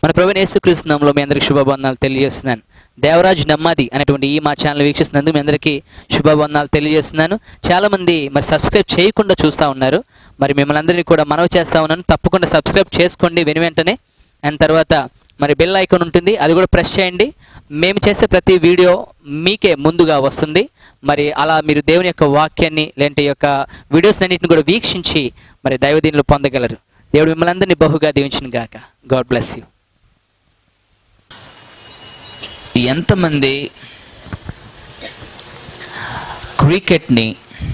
మన ప్రవీణ్ యేసుక్రీస్తునామంలో మీ అందరికి శుభబంధనాలు తెలియజేస్తున్నాను దేవరాజ్ నమ్మది అనేటువంటి ఈ మా ఛానల్ వీక్షిస్తున్నందుకు మీ అందరికీ శుభబంధనాలు తెలియజేస్తున్నాను చాలా మంది మరి సబ్స్క్రైబ్ చేయకుండా చూస్తూ ఉన్నారు మరి మిమ్మల్ని అందరినీ కూడా మనవి చేస్తా ఉన్నాను తప్పకుండా సబ్స్క్రైబ్ చేసుకోండి వెను వెంటనే అండ్ తర్వాత మరి బెల్ ఐకాన్ ఉంటుంది అది కూడా ప్రెస్ చేయండి మేము చేసే ప్రతి వీడియో మీకే ముందుగా వస్తుంది మరి అలా మీరు దేవుని యొక్క వాక్యాన్ని లేదంటే ఈ యొక్క వీడియోస్ అన్నింటిని కూడా వీక్షించి మరి దైవదీనులు పొందగలరు దేవుడు మిమ్మల్ని అందరినీ బహుగా దీవించిన గాక గాడ్ బ్లెస్ యూ ఎంతమంది క్రికెట్ని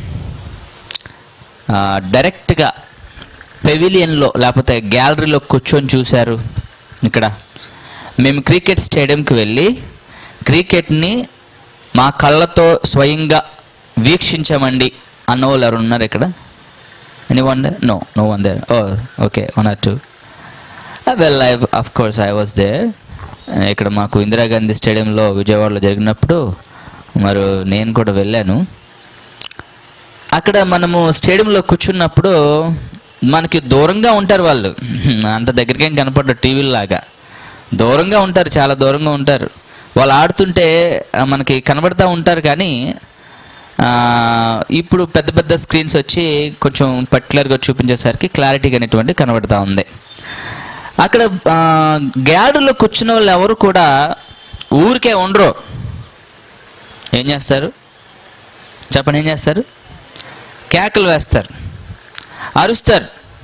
ఆ, డైరెక్ట్గా పెవిలియన్లో లేకపోతే గ్యాలరీలో కూర్చొని చూశారు ఇక్కడ మేము క్రికెట్ స్టేడియంకి వెళ్ళి క్రికెట్ని మా కళ్ళతో స్వయంగా వీక్షించామండి అన్న వాళ్ళు ఎవరు ఉన్నారు ఇక్కడ any one no no one there oh okay one or two well I of course I was there ఇక్కడ మాకు ఇందిరాగాంధీ స్టేడియంలో విజయవాడలో జరిగినప్పుడు మరి నేను కూడా వెళ్ళాను అక్కడ మనము స్టేడియంలో కూర్చున్నప్పుడు మనకి దూరంగా ఉంటారు వాళ్ళు అంత దగ్గరికి ఏం కనపడ్డారు టీవీల లాగా దూరంగా ఉంటారు చాలా దూరంగా ఉంటారు వాళ్ళు ఆడుతుంటే ఆ, మనకి కనబడతా ఉంటారు కానీ ఆ, ఇప్పుడు పెద్ద పెద్ద స్క్రీన్స్ వచ్చి కొంచెం పర్టికులర్గా చూపించేసరికి క్లారిటీగా అనేటువంటి కనబడతా ఉంది అక్కడ ఆ, గ్యాలరీలో కూర్చున్న వాళ్ళు ఎవరు కూడా ఊరికే ఉండరు ఏం చేస్తారు చెప్పండి ఏం చేస్తారు కేకలు వేస్తారు అరుస్తారు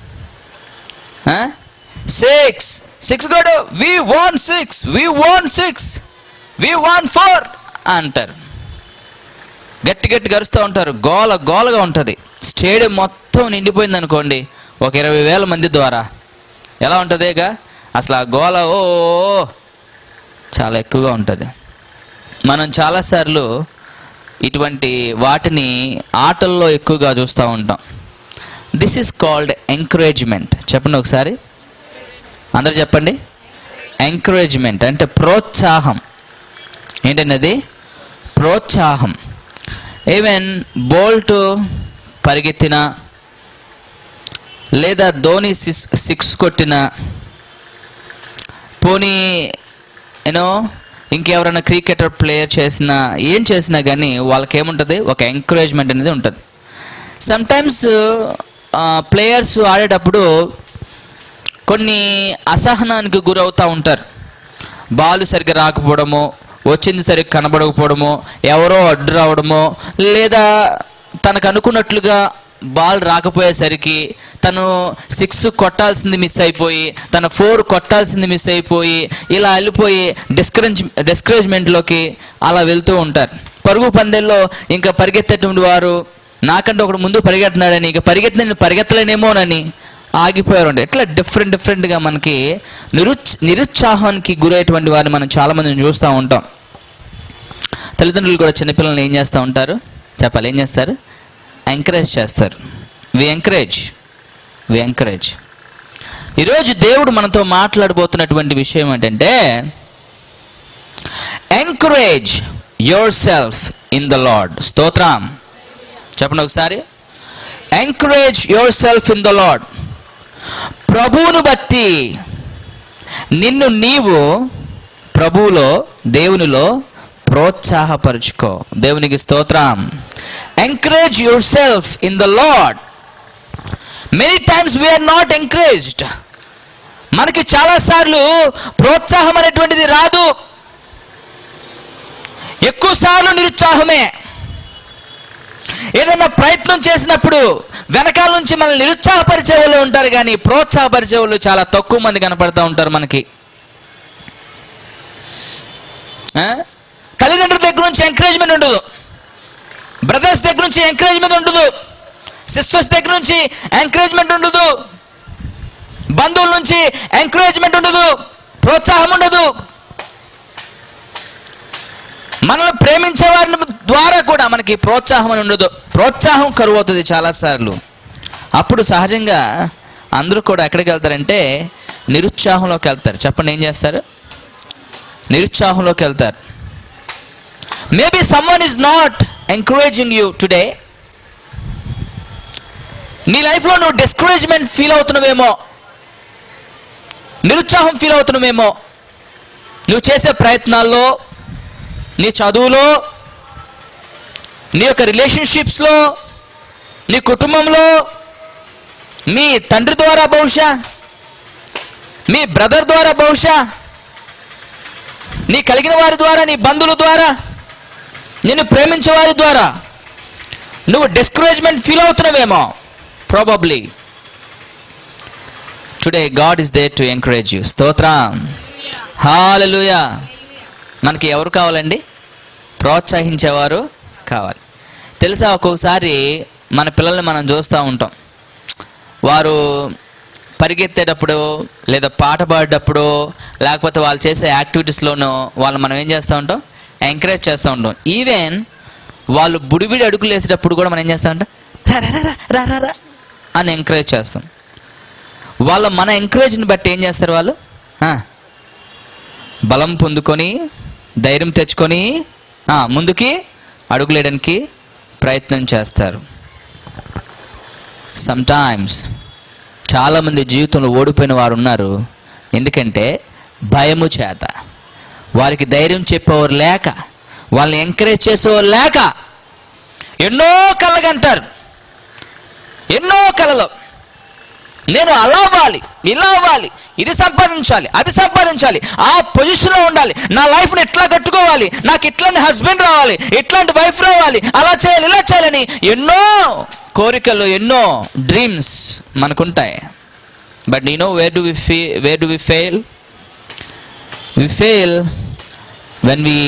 సిక్స్ సిక్స్ కూడా we want six we want six we want four అంటారు గట్టి గట్టిగా అరుస్తూ ఉంటారు గోల గోలగా ఉంటుంది స్టేడియం మొత్తం నిండిపోయింది అనుకోండి ఒక ఇరవై వేల మంది ద్వారా ఎలా ఉంటుంది ఇక అసలు ఆ గోల ఓ చాలా ఎక్కువగా ఉంటుంది మనం చాలాసార్లు ఇటువంటి వాటిని ఆటల్లో ఎక్కువగా చూస్తూ ఉంటాం దిస్ ఈస్ కాల్డ్ ఎంకరేజ్మెంట్ చెప్పండి ఒకసారి అందరు చెప్పండి ఎంకరేజ్మెంట్ అంటే ప్రోత్సాహం ఏంటండి అది ప్రోత్సాహం ఈవెన్ బోల్ట్ పరిగెత్తిన లేదా ధోని సిక్స్ సిక్స్ కొట్టిన పోనీ యూనో ఇంకెవరైనా క్రికెటర్ ప్లేయర్ చేసినా ఏం చేసినా కానీ వాళ్ళకి ఏముంటుంది ఒక ఎంకరేజ్మెంట్ అనేది ఉంటుంది సమ్టైమ్స్ ప్లేయర్స్ ఆడేటప్పుడు కొన్ని అసహనానికి గురవుతూ ఉంటారు బాల్ సరిగ్గా రాకపోవడము వచ్చింది సరిగ్గా కనబడకపోవడము ఎవరో అడ్డు రావడమో లేదా తనకు అనుకున్నట్లుగా బాల్ రాకపోయేసరికి తను సిక్స్ కొట్టాల్సింది మిస్ అయిపోయి తన ఫోర్ కొట్టాల్సింది మిస్ అయిపోయి ఇలా వెళ్ళిపోయి డిస్కరేజ్ డిస్కరేజ్మెంట్లోకి అలా వెళ్తూ ఉంటారు పరుగు పందెల్లో ఇంకా పరిగెత్తేటువంటి వారు నాకంటే ఒకడు ముందు పరిగెడుతున్నాడని ఇక పరిగెత్తి నేను పరిగెత్తలేనేమోనని ఆగిపోయారు అంటే ఇట్లా డిఫరెంట్ డిఫరెంట్గా మనకి నిరుచ్ నిరుత్సాహానికి గురయ్యేటువంటి వారిని మనం చాలా మందిని చూస్తూ ఉంటాం తల్లిదండ్రులు కూడా చిన్నపిల్లల్ని ఏం చేస్తూ ఉంటారు చెప్పాలి ఏం చేస్తారు ఎంకరేజ్ చేస్తారు వి ఎంకరేజ్ వి ఎంకరేజ్ ఈరోజు దేవుడు మనతో మాట్లాడబోతున్నటువంటి విషయం ఏంటంటే encourage yourself in the Lord స్తోత్రం చెప్పండి ఒకసారి encourage yourself in the Lord ప్రభువును బట్టి నిన్ను నీవు ప్రభువులో దేవునిలో ప్రోత్సాహపరుచుకో దేవునికి స్తోత్రం encourage yourself in the Lord many times we are not encouraged మనకి చాలాసార్లు ప్రోత్సాహం అనేటువంటిది రాదు ఎక్కువసార్లు నిరుత్సాహమే ఏదైనా ప్రయత్నం చేసినప్పుడు వెనకాల నుంచి మనల్ని నిరుత్సాహపరిచే వాళ్ళు ఉంటారు కానీ ప్రోత్సాహపరిచే వాళ్ళు చాలా తక్కువ మంది కనపడతా ఉంటారు మనకి ఆ? తల్లిదండ్రుల దగ్గర నుంచి ఎంకరేజ్మెంట్ ఉండదు బ్రదర్స్ దగ్గర నుంచి ఎంకరేజ్మెంట్ ఉండదు సిస్టర్స్ దగ్గర నుంచి ఎంకరేజ్మెంట్ ఉండదు బంధువుల నుంచి ఎంకరేజ్మెంట్ ఉండదు ప్రోత్సాహం ఉండదు మనల్ని ప్రేమించే వారిని ద్వారా కూడా మనకి ప్రోత్సాహం అని ఉండదు ప్రోత్సాహం కరువు అవుతుంది చాలాసార్లు అప్పుడు సహజంగా అందరూ కూడా ఎక్కడికి వెళ్తారంటే నిరుత్సాహంలోకి వెళ్తారు చెప్పండి ఏం చేస్తారు నిరుత్సాహంలోకి వెళ్తారు maybe someone is not encouraging you today నీ లైఫ్లో నువ్వు డిస్కరేజ్మెంట్ ఫీల్ అవుతున్నావేమో నిరుత్సాహం ఫీల్ అవుతున్నామేమో నువ్వు చేసే ప్రయత్నాల్లో నీ చదువులో నీ యొక్క రిలేషన్షిప్స్లో నీ కుటుంబంలో మీ తండ్రి ద్వారా బహుశా మీ బ్రదర్ ద్వారా బహుశా నీ కలిగిన వారి ద్వారా నీ బంధువుల ద్వారా నిన్ను ప్రేమించే వారి ద్వారా నువ్వు డిస్కరేజ్మెంట్ ఫీల్ అవుతున్నావేమో probably today God is there to encourage you స్తోత్రం హాలలుయా మనకి ఎవరు కావాలండి ప్రోత్సహించేవారు కావాలి తెలుసా ఒక్కొక్కసారి మన పిల్లల్ని మనం చూస్తూ ఉంటాం వారు పరిగెత్తేటప్పుడు లేదా పాట పాడేటప్పుడు లేకపోతే వాళ్ళు చేసే యాక్టివిటీస్లోనూ వాళ్ళు మనం ఏం చేస్తూ ఉంటాం ఎంకరేజ్ చేస్తూ ఉంటాం ఈవెన్ వాళ్ళు బుడిబిడి అడుగులు వేసేటప్పుడు కూడా మనం ఏం చేస్తూ ఉంటాం రా రా, రా, రా, రా రా రా అని ఎంకరేజ్ చేస్తాం వాళ్ళ మన ఎంకరేజ్ని బట్టి ఏం చేస్తారు వాళ్ళు ఆ, బలం పొందుకొని ధైర్యం తెచ్చుకొని ఆ, ముందుకి అడుగులేయడానికి ప్రయత్నం చేస్తారు సమ్టైమ్స్ చాలామంది జీవితంలో ఓడిపోయిన వారు ఉన్నారు ఎందుకంటే భయము చేత వారికి ధైర్యం చెప్పేవారు లేక వాళ్ళని ఎంకరేజ్ చేసేవారు లేక ఎన్నో కళ్ళగంటారు ఎన్నో కళలు నేను అలా అవ్వాలి ఇలా అవ్వాలి ఇది సంపాదించాలి అది సంపాదించాలి ఆ పొజిషన్లో ఉండాలి నా లైఫ్ని ఎట్లా కట్టుకోవాలి నాకు ఇట్లాంటి హస్బెండ్ రావాలి ఇట్లాంటి వైఫ్ రావాలి అలా చేయాలి ఇలా చేయాలని ఎన్నో కోరికలు ఎన్నో డ్రీమ్స్ మనకుంటాయి but you know where do we fee where do we fail we fail when we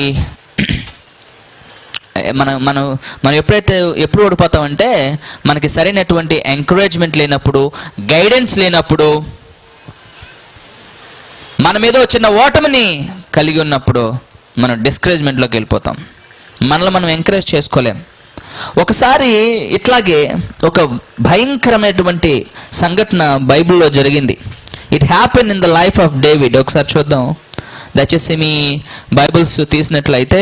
మనం మనం మనం ఎప్పుడైతే ఎప్పుడు ఓడిపోతామంటే మనకి సరైనటువంటి ఎంకరేజ్మెంట్ లేనప్పుడు గైడెన్స్ లేనప్పుడు మన మీద వచ్చిన ఓటమిని కలిగి ఉన్నప్పుడు మనం డిస్కరేజ్మెంట్లోకి వెళ్ళిపోతాం మనల్ని మనం ఎంకరేజ్ చేసుకోలేం ఒకసారి ఇట్లాగే ఒక భయంకరమైనటువంటి సంఘటన బైబిల్లో జరిగింది it happen in the life of David ఒకసారి చూద్దాం దయచేసి మీ బైబిల్స్ తీసినట్లయితే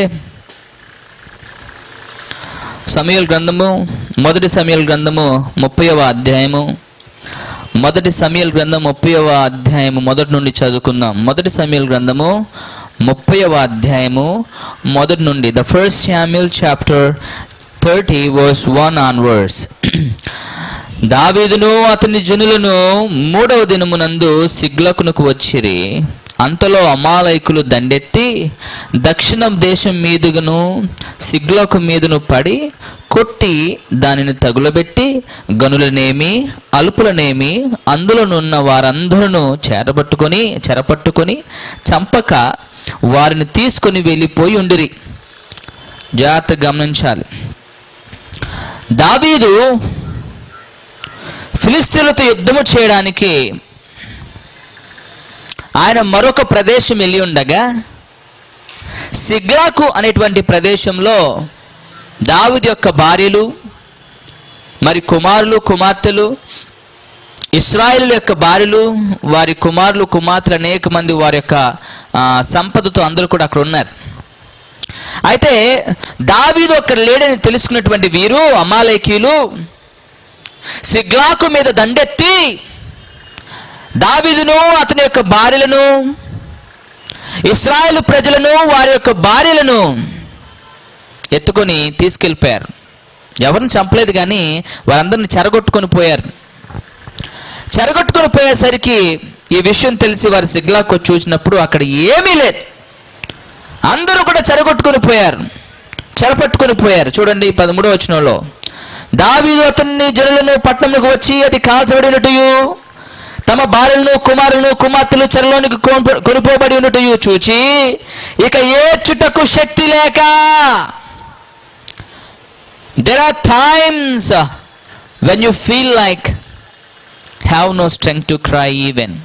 సమయల్ గ్రంథము మొదటి సమయల్ గ్రంథము ముప్పైవ అధ్యాయము మొదటి సమయల్ గ్రంథం ముప్పైవ అధ్యాయము మొదటి నుండి చదువుకుందాం మొదటి సమయల్ గ్రంథము ముప్పైవ అధ్యాయము మొదటి నుండి the first Samuel chapter thirty verse one on verse దావీదును అతని జనులను మూడవ దినమునందు సిగ్లకునకు వచ్చిరి అంతలో అమాలయకులు దండెత్తి దక్షిణ దేశం మీదుగను సిగ్లకు మీదను పడి కొట్టి దానిని తగులబెట్టి గనులనేమి అలుపులనేమి అందులోనున్న వారందరూ చేరబట్టుకొని చెరపట్టుకొని చంపక వారిని తీసుకొని వెళ్ళిపోయి ఉండిరి జాగ్రత్త గమనించాలి దావీదు ఫిలిస్తీన్లతో యుద్ధము చేయడానికి ఆయన మరొక ప్రదేశం వెళ్ళి ఉండగా సిగ్లాకు అనేటువంటి ప్రదేశంలో దావిది యొక్క భార్యలు మరి కుమారులు కుమార్తెలు ఇస్రాయిల్ యొక్క భార్యలు వారి కుమారులు కుమార్తెలు అనేక మంది వారి యొక్క ఆ, సంపదతో అందరూ కూడా అక్కడ ఉన్నారు అయితే దావీదు అక్కడ లేడని తెలుసుకున్నటువంటి వీరు అమాలేకీలు సిగ్లాకు మీద దండెత్తి దావీదును అతని యొక్క భార్యలను ఇస్రాయేల్ ప్రజలను వారి యొక్క భార్యలను ఎత్తుకొని తీసుకెళ్ళిపోయారు ఎవరిని చంపలేదు కానీ వారందరిని చెరగొట్టుకొని పోయారు చెరగొట్టుకొని పోయేసరికి ఈ విషయం తెలిసి వారు సిగ్లాకు వచ్చి చూసినప్పుడు అక్కడ ఏమీ లేదు అందరూ కూడా చెరగొట్టుకొని పోయారు చెరపట్టుకొని పోయారు చూడండి పదమూడో వచనంలో దావీదు అతన్ని జనులను పట్టణంలోకి వచ్చి అది కాల్చబడినట్టు తమ భార్యలను కుమారులను కుమార్తెలు చెరలోనికి కొనుప- కొనుపోబడి ఉన్నట్టు చూచి ఇక ఏడ్చుటకు శక్తి లేక there are times when you feel like have no strength to cry even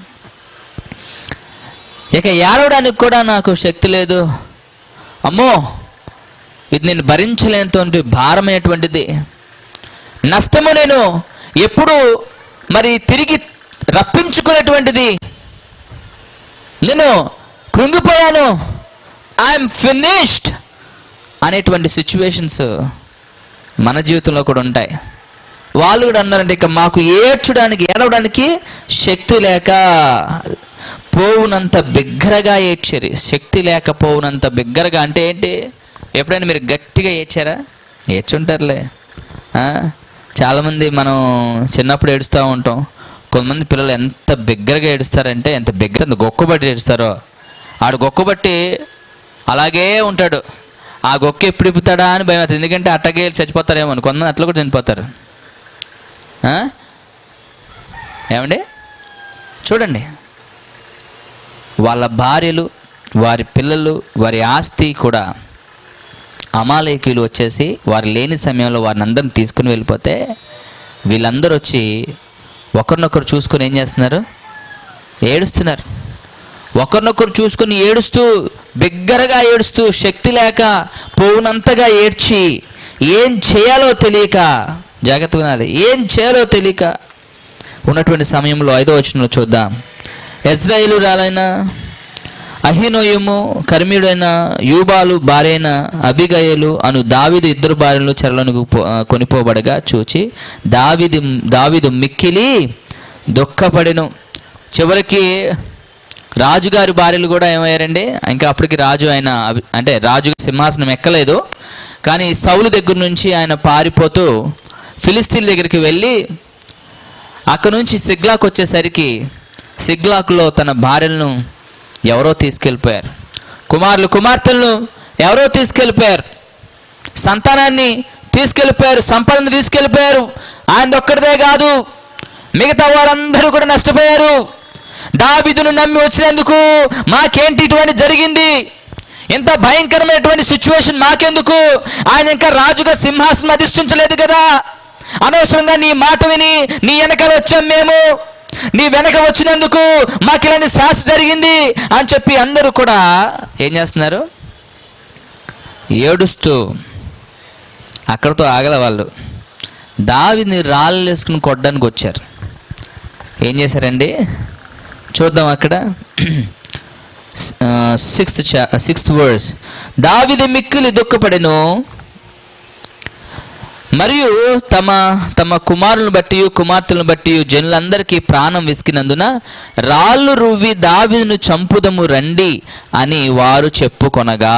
ఇక ఏడవడానికి కూడా నాకు శక్తి లేదు అమ్మో ఇది నేను భరించలేనటువంటి భారమైనటువంటిది నష్టము నేను ఎప్పుడు మరి తిరిగి రప్పించుకునేటువంటిది నేను కృంగిపోయాను ఐఎమ్ ఫినిష్డ్ అనేటువంటి సిచ్యువేషన్స్ మన జీవితంలో కూడా ఉంటాయి వాళ్ళు కూడా అన్నారంటే ఇక మాకు ఏడ్చడానికి ఏడవడానికి శక్తి లేక పోవునంత బిగ్గరగా ఏడ్చారు శక్తి లేకపోవునంత బిగ్గరగా అంటే ఏంటి ఎప్పుడైనా మీరు గట్టిగా ఏడ్చారా ఏడ్చుంటారులే ఆ? చాలామంది మనం చిన్నప్పుడు ఏడుస్తూ ఉంటాం కొంతమంది పిల్లలు ఎంత బిగ్గరగా ఏడుస్తారంటే ఎంత బిగ్గర ఎంత గొక్కబట్టి ఏడుస్తారో ఆడు గొక్కబట్టి అలాగే ఉంటాడు ఆ గొక్క ఎప్పుడు ఇప్పుతాడా అని భయం అవుతుంది ఎందుకంటే అట్టగే చచ్చిపోతారేమో అని కొంతమంది అట్లా కూడా చనిపోతారు ఆ? ఏమండి చూడండి వాళ్ళ భార్యలు వారి పిల్లలు వారి ఆస్తి కూడా అమాలేకీయులు వచ్చేసి వారు లేని సమయంలో వారిని అందరిని తీసుకుని వెళ్ళిపోతే వీళ్ళందరూ వచ్చి ఒకరినొకరు చూసుకొని ఏం చేస్తున్నారు ఏడుస్తున్నారు ఒకరినొకరు చూసుకొని ఏడుస్తూ బిగ్గరగా ఏడుస్తూ శక్తి లేక పోవునంతగా ఏడ్చి ఏం చేయాలో తెలియక జాగ్రత్తగా వినాలి ఏం చేయాలో తెలియక ఉన్నటువంటి సమయంలో ఐదో వచనంలో చూద్దాం ఇజ్రాయేలు రాలైన అహినోయము కర్మీయుడైన యూబాలు భార్యైన అబిగయలు అను దావిదు ఇద్దరు భార్యలు చెరలోనికి పో- ఆ, కొనిపోబడగా చూచి దావిది దావిదు మిక్కిలి దుఃఖపడెను చివరికి రాజుగారి భార్యలు కూడా ఏమయ్యారండి ఇంకా అప్పటికి రాజు ఆయన అభి- అంటే రాజు సింహాసనం ఎక్కలేదు కానీ సౌలు దగ్గర నుంచి ఆయన పారిపోతూ ఫిలిస్తీన్ దగ్గరికి వెళ్ళి అక్కడ నుంచి సిగ్లాక్ వచ్చేసరికి సిగ్లాక్లో తన భార్యలను ఎవరో తీసుకెళ్ళిపోయారు కుమారులు కుమార్తెలను ఎవరో తీసుకెళ్ళిపోయారు సంతానాన్ని తీసుకెళ్ళిపోయారు సంపదను తీసుకెళ్ళిపోయారు ఆయన ఒక్కడిదే కాదు మిగతా వారందరూ కూడా నష్టపోయారు దావిదును నమ్మి వచ్చినందుకు మాకేంటి ఇటువంటి జరిగింది ఇంత భయంకరమైనటువంటి సిచ్యువేషన్ మాకెందుకు ఆయన ఇంకా రాజుగా సింహాసనం అధిష్ఠించలేదు కదా అనవసరంగా నీ మాట విని నీ వెనకాల వచ్చాం మేము నీ వెనక వచ్చినందుకు మాకు ఇలాంటి శాస్త్ర జరిగింది అని చెప్పి అందరూ కూడా ఏం చేస్తున్నారు ఏడుస్తూ అక్కడితో ఆగల వాళ్ళు దావిని రాళ్ళు వేసుకుని కొట్టడానికి వచ్చారు ఏం చేశారండి చూద్దాం అక్కడ సిక్స్త్ చా సిక్స్త్ వర్డ్స్ దావిది మిక్కిలి దుఃఖపడెను మరియు తమ తమ కుమారులను బట్టి కుమార్తెలను బట్టి జనులందరికీ ప్రాణం విసికినందున రాళ్ళు రువ్వి దావిదును చంపుదము రండి అని వారు చెప్పుకొనగా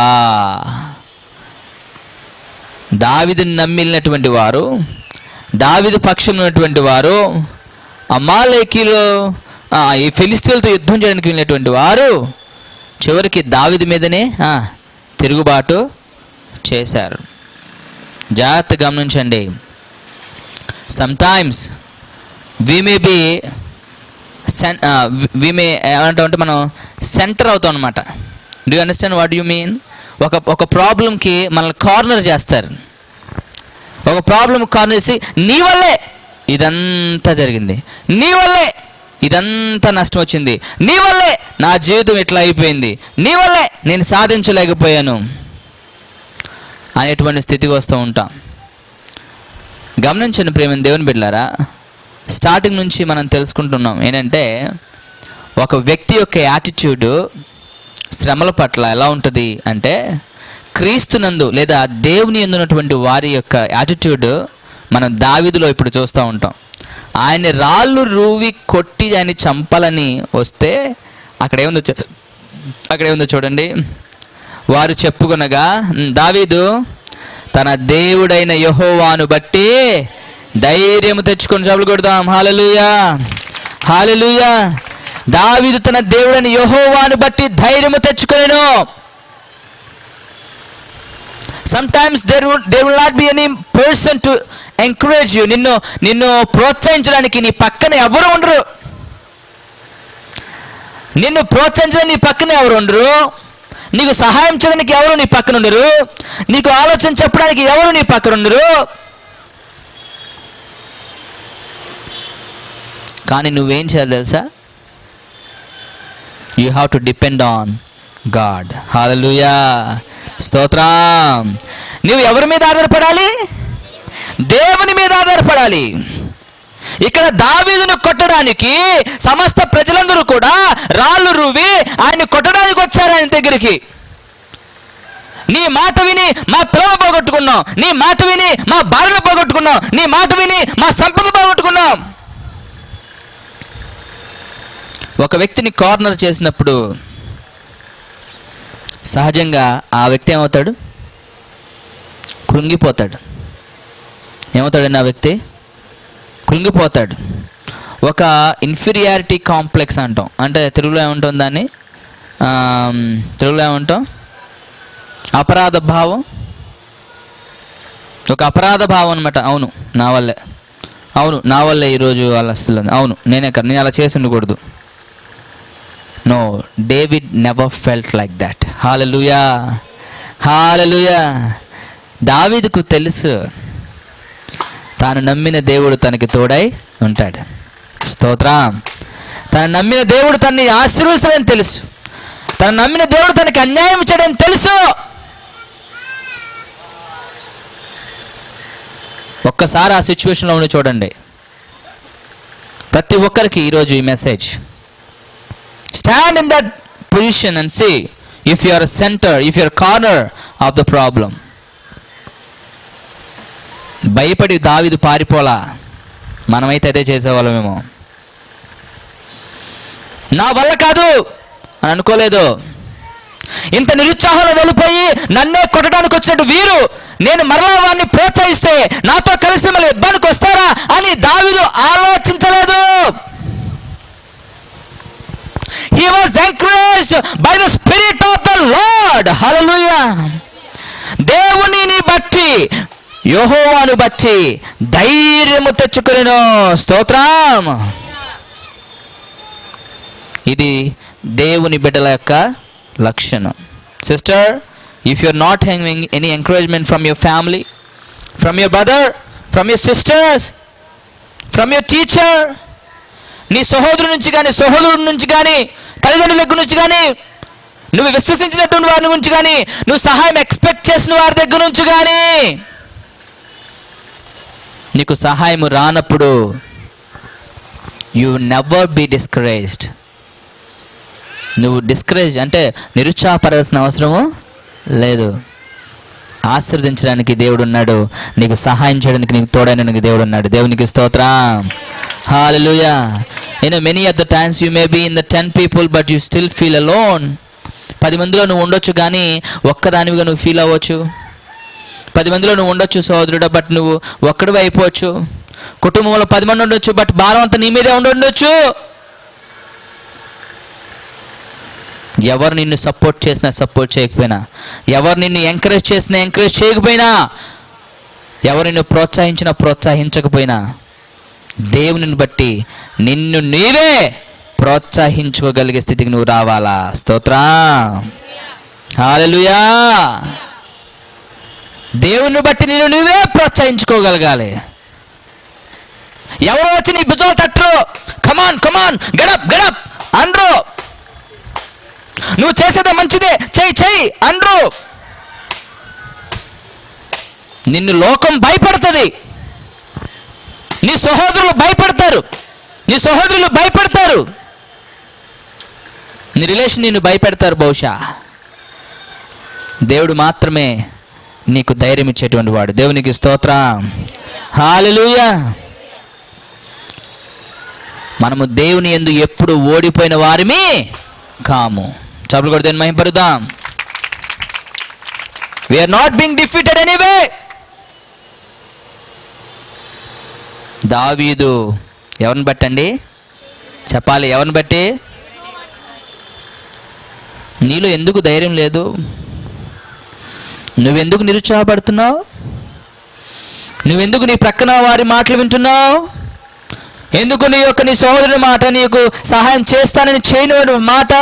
దావిదిని నమ్మిలినటువంటి వారు దావిదు పక్షం ఉన్నటువంటి వారు అమాలేకీలో ఆ, ఈ ఫిలిస్తీన్లతో యుద్ధం చేయడానికి వెళ్ళినటువంటి వారు చివరికి దావిది మీదనే ఆ, తిరుగుబాటు చేశారు జాగ్రత్త గమనించండి సమ్టైమ్స్ వి మే బి సెన్ వి మే ఏమంటామంటే మనం సెంటర్ అవుతాం అనమాట do understand what you mean ఒక ఒక ప్రాబ్లంకి మనల్ని కార్నర్ చేస్తారు ఒక ప్రాబ్లం కార్నర్ చేసి నీ వల్లే ఇదంతా జరిగింది నీ వల్లే ఇదంతా నష్టం వచ్చింది నీ వల్లే నా జీవితం ఇట్లా అయిపోయింది నీ వల్లే నేను సాధించలేకపోయాను అనేటువంటి స్థితికి వస్తూ ఉంటాం గమనించండి ప్రేమ దేవుని బిడ్డారా స్టార్టింగ్ నుంచి మనం తెలుసుకుంటున్నాం ఏంటంటే ఒక వ్యక్తి యొక్క యాటిట్యూడ్ శ్రమల పట్ల ఎలా ఉంటుంది అంటే క్రీస్తునందు లేదా దేవుని ఎందున్నటువంటి వారి యొక్క యాటిట్యూడ్ మనం దావిదిలో ఇప్పుడు చూస్తూ ఉంటాం ఆయన రాళ్ళు రూవి కొట్టి ఆయన చంపాలని వస్తే అక్కడ ఏముందో చూ- అక్కడ ఏముందో చూడండి వారు చెప్పుకొనగా "ఉమ్, దావీదు తన దేవుడైన యహోవాను బట్టి ధైర్యము తెచ్చుకొని చదువు కొడదాం హాలలుయా హాలలుయా దావీదు తన దేవుడైన యహోవాను బట్టి ధైర్యము తెచ్చుకొనెను sometimes there there will not be any person to encourage you నిన్ను నిన్ను ప్రోత్సహించడానికి నీ పక్కన ఎవరు ఉండరు నిన్ను ప్రోత్సహించడానికి నీ పక్కన ఎవరు ఉండరు నీకు సహాయం చేయడానికి ఎవరు నీ పక్కన ఉండరు నీకు ఆలోచన చెప్పడానికి ఎవరు నీ పక్కన ఉండరు కానీ నువ్వేం చేయాలి తెలుసా you have to depend on God హాలలుయా స్తోత్రం నువ్వు ఎవరి మీద ఆధారపడాలి దేవుని మీద ఆధారపడాలి ఇక్కడ దావీదును కొట్టడానికి సమస్త ప్రజలందరూ కూడా రాళ్ళు రువి ఆయన్ని కొట్టడానికి వచ్చారు ఆయన దగ్గరికి నీ మాట విని మా పిల్లలు పోగొట్టుకున్నాం నీ మాట విని మా భార్యలు పోగొట్టుకున్నాం నీ మాట విని మా సంపద పోగొట్టుకున్నాం ఒక వ్యక్తిని కార్నర్ చేసినప్పుడు సహజంగా ఆ వ్యక్తి ఏమవుతాడు కృంగిపోతాడు ఏమవుతాడండి ఆ వ్యక్తి కృంగిపోతాడు ఒక ఇన్ఫీరియారిటీ కాంప్లెక్స్ అంటాం అంటే తెలుగులో ఏముంటుంది దాన్ని ఆమ్, తెలుగులో ఏమంటాం అపరాధ భావం ఒక అపరాధ భావం అనమాట అవును నా వల్లే అవును నా వల్లే ఈరోజు వాళ్ళ వస్తుంది అవును నేనే కదా నేను అలా చేసి ఉండకూడదు no David never felt like that హాలలుయా హాలలుయా దావీదుకు తెలుసు తాను నమ్మిన దేవుడు తనకి తోడై ఉంటాడు స్తోత్రం తను నమ్మిన దేవుడు తనని ఆశీర్వదిస్తాడని తెలుసు తను నమ్మిన దేవుడు తనకి అన్యాయం చేయడని తెలుసు ఒక్కసారి ఆ సిచ్యువేషన్లో ఉండి చూడండి ప్రతి ఒక్కరికి ఈరోజు ఈ message stand in that position and see if you are centre if you're corner of the problem భయపడి దావిదు పారిపోలా మనమైతే అదే చేసేవాళ్ళమేమో నా వల్ల కాదు అని అనుకోలేదు ఇంత నిరుత్సాహంలో వెళ్ళిపోయి నన్నే కొట్టడానికి వచ్చినట్టు వీరు నేను మరలా వారిని ప్రోత్సహిస్తే నాతో కలిసి మళ్ళీ యుద్ధానికి వస్తారా అని దావిదు ఆలోచించలేదు he was encouraged by the spirit of the Lord హల్లెలూయా దేవునిని బట్టి యెహోవాను బట్టి ధైర్యము తెచ్చుకునేను స్తోత్రం ఇది దేవుని బిడ్డల యొక్క లక్షణం sister if you're not having any encouragement from your family from your brother from your sisters from your teacher నీ సహోదరు నుంచి కానీ సహోదరుడి నుంచి కానీ తల్లిదండ్రుల దగ్గర నుంచి కానీ నువ్వు విశ్వసించినటువంటి వారి నుంచి కానీ నువ్వు సహాయం ఎక్స్పెక్ట్ చేసిన వారి దగ్గర నుంచి కానీ నీకు సహాయం రానప్పుడు యు నెవర్ బీ డిస్కరేజ్డ్ నువ్వు డిస్కరేజ్ అంటే నిరుత్సాహపడాల్సిన అవసరము లేదు ఆశీర్వదించడానికి దేవుడు ఉన్నాడు నీకు సహాయం చేయడానికి నీకు తోడైన నీకు దేవుడు ఉన్నాడు దేవునికి స్తోత్రం హాలూయా you know many of the times you may be in the ten people but you still feel alone పది మందిలో నువ్వు ఉండొచ్చు కానీ ఒక్కదానివిగా నువ్వు ఫీల్ అవ్వచ్చు పది మందిలో నువ్వు ఉండొచ్చు సోదరుడు బట్ నువ్వు ఒక్కడివి అయిపోవచ్చు కుటుంబంలో పది మంది ఉండొచ్చు బట్ భారం అంతా నీ మీదే ఉండి ఉండొచ్చు ఎవరు నిన్ను సపోర్ట్ చేసినా సపోర్ట్ చేయకపోయినా ఎవరు నిన్ను ఎంకరేజ్ చేసినా ఎంకరేజ్ చేయకపోయినా ఎవరు నిన్ను ప్రోత్సహించినా ప్రోత్సహించకపోయినా దేవునిని బట్టి నిన్ను నీవే ప్రోత్సహించుకోగలిగే స్థితికి నువ్వు రావాలా స్తోత్రా హాలలుయా దేవుని బట్టి నేను నువ్వే ప్రోత్సహించుకోగలగాలి ఎవరో వచ్చి నీ భుజాలు తట్టరు కమాన్ కమాన్ గడప్ గడప్ అండ్రు నువ్వు చేసేదే మంచిదే చెయ్యి చెయ్యి అండ్రు నిన్ను లోకం భయపడుతుంది నీ సహోదరులు భయపడతారు నీ సహోదరులు భయపడతారు నీ రిలేషన్ నిన్ను భయపెడతారు బహుశా దేవుడు మాత్రమే నీకు ధైర్యం ఇచ్చేటువంటి వాడు దేవునికి స్తోత్రం హాలెలూయా మనము దేవుని ఎందు ఎప్పుడు ఓడిపోయిన వారిమి కాము చప్పులు కొడితే మహింపరుదాం we are not being defeated anyway దావీదు ఎవరిని బట్టండి చెప్పాలి ఎవరిని బట్టి నీలో ఎందుకు ధైర్యం లేదు నువ్వెందుకు నిరుత్సాహపడుతున్నావు నువ్వెందుకు నీ ప్రక్కన వారి మాటలు వింటున్నావు ఎందుకు నీ యొక్క నీ సహోదరుని మాట నీకు సహాయం చేస్తానని చేయని మాట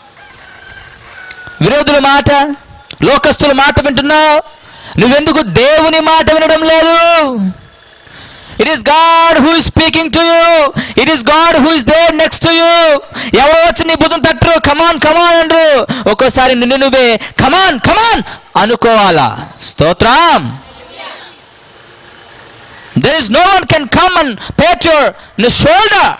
విరోధుల మాట లోకస్తుల మాట వింటున్నావు నువ్వెందుకు దేవుని మాట వినడం లేదు it is God who is speaking to you it is God who is there next to you ఎవరో వచ్చి నీ బుద్ధం తట్టరు కమాన్ కమాన్ అండ్రు ఒక్కోసారి నిన్ను నువ్వే కమాన్ కమాన్ అనుకోవాలా స్తోత్రం there is no one can come and pat your shoulder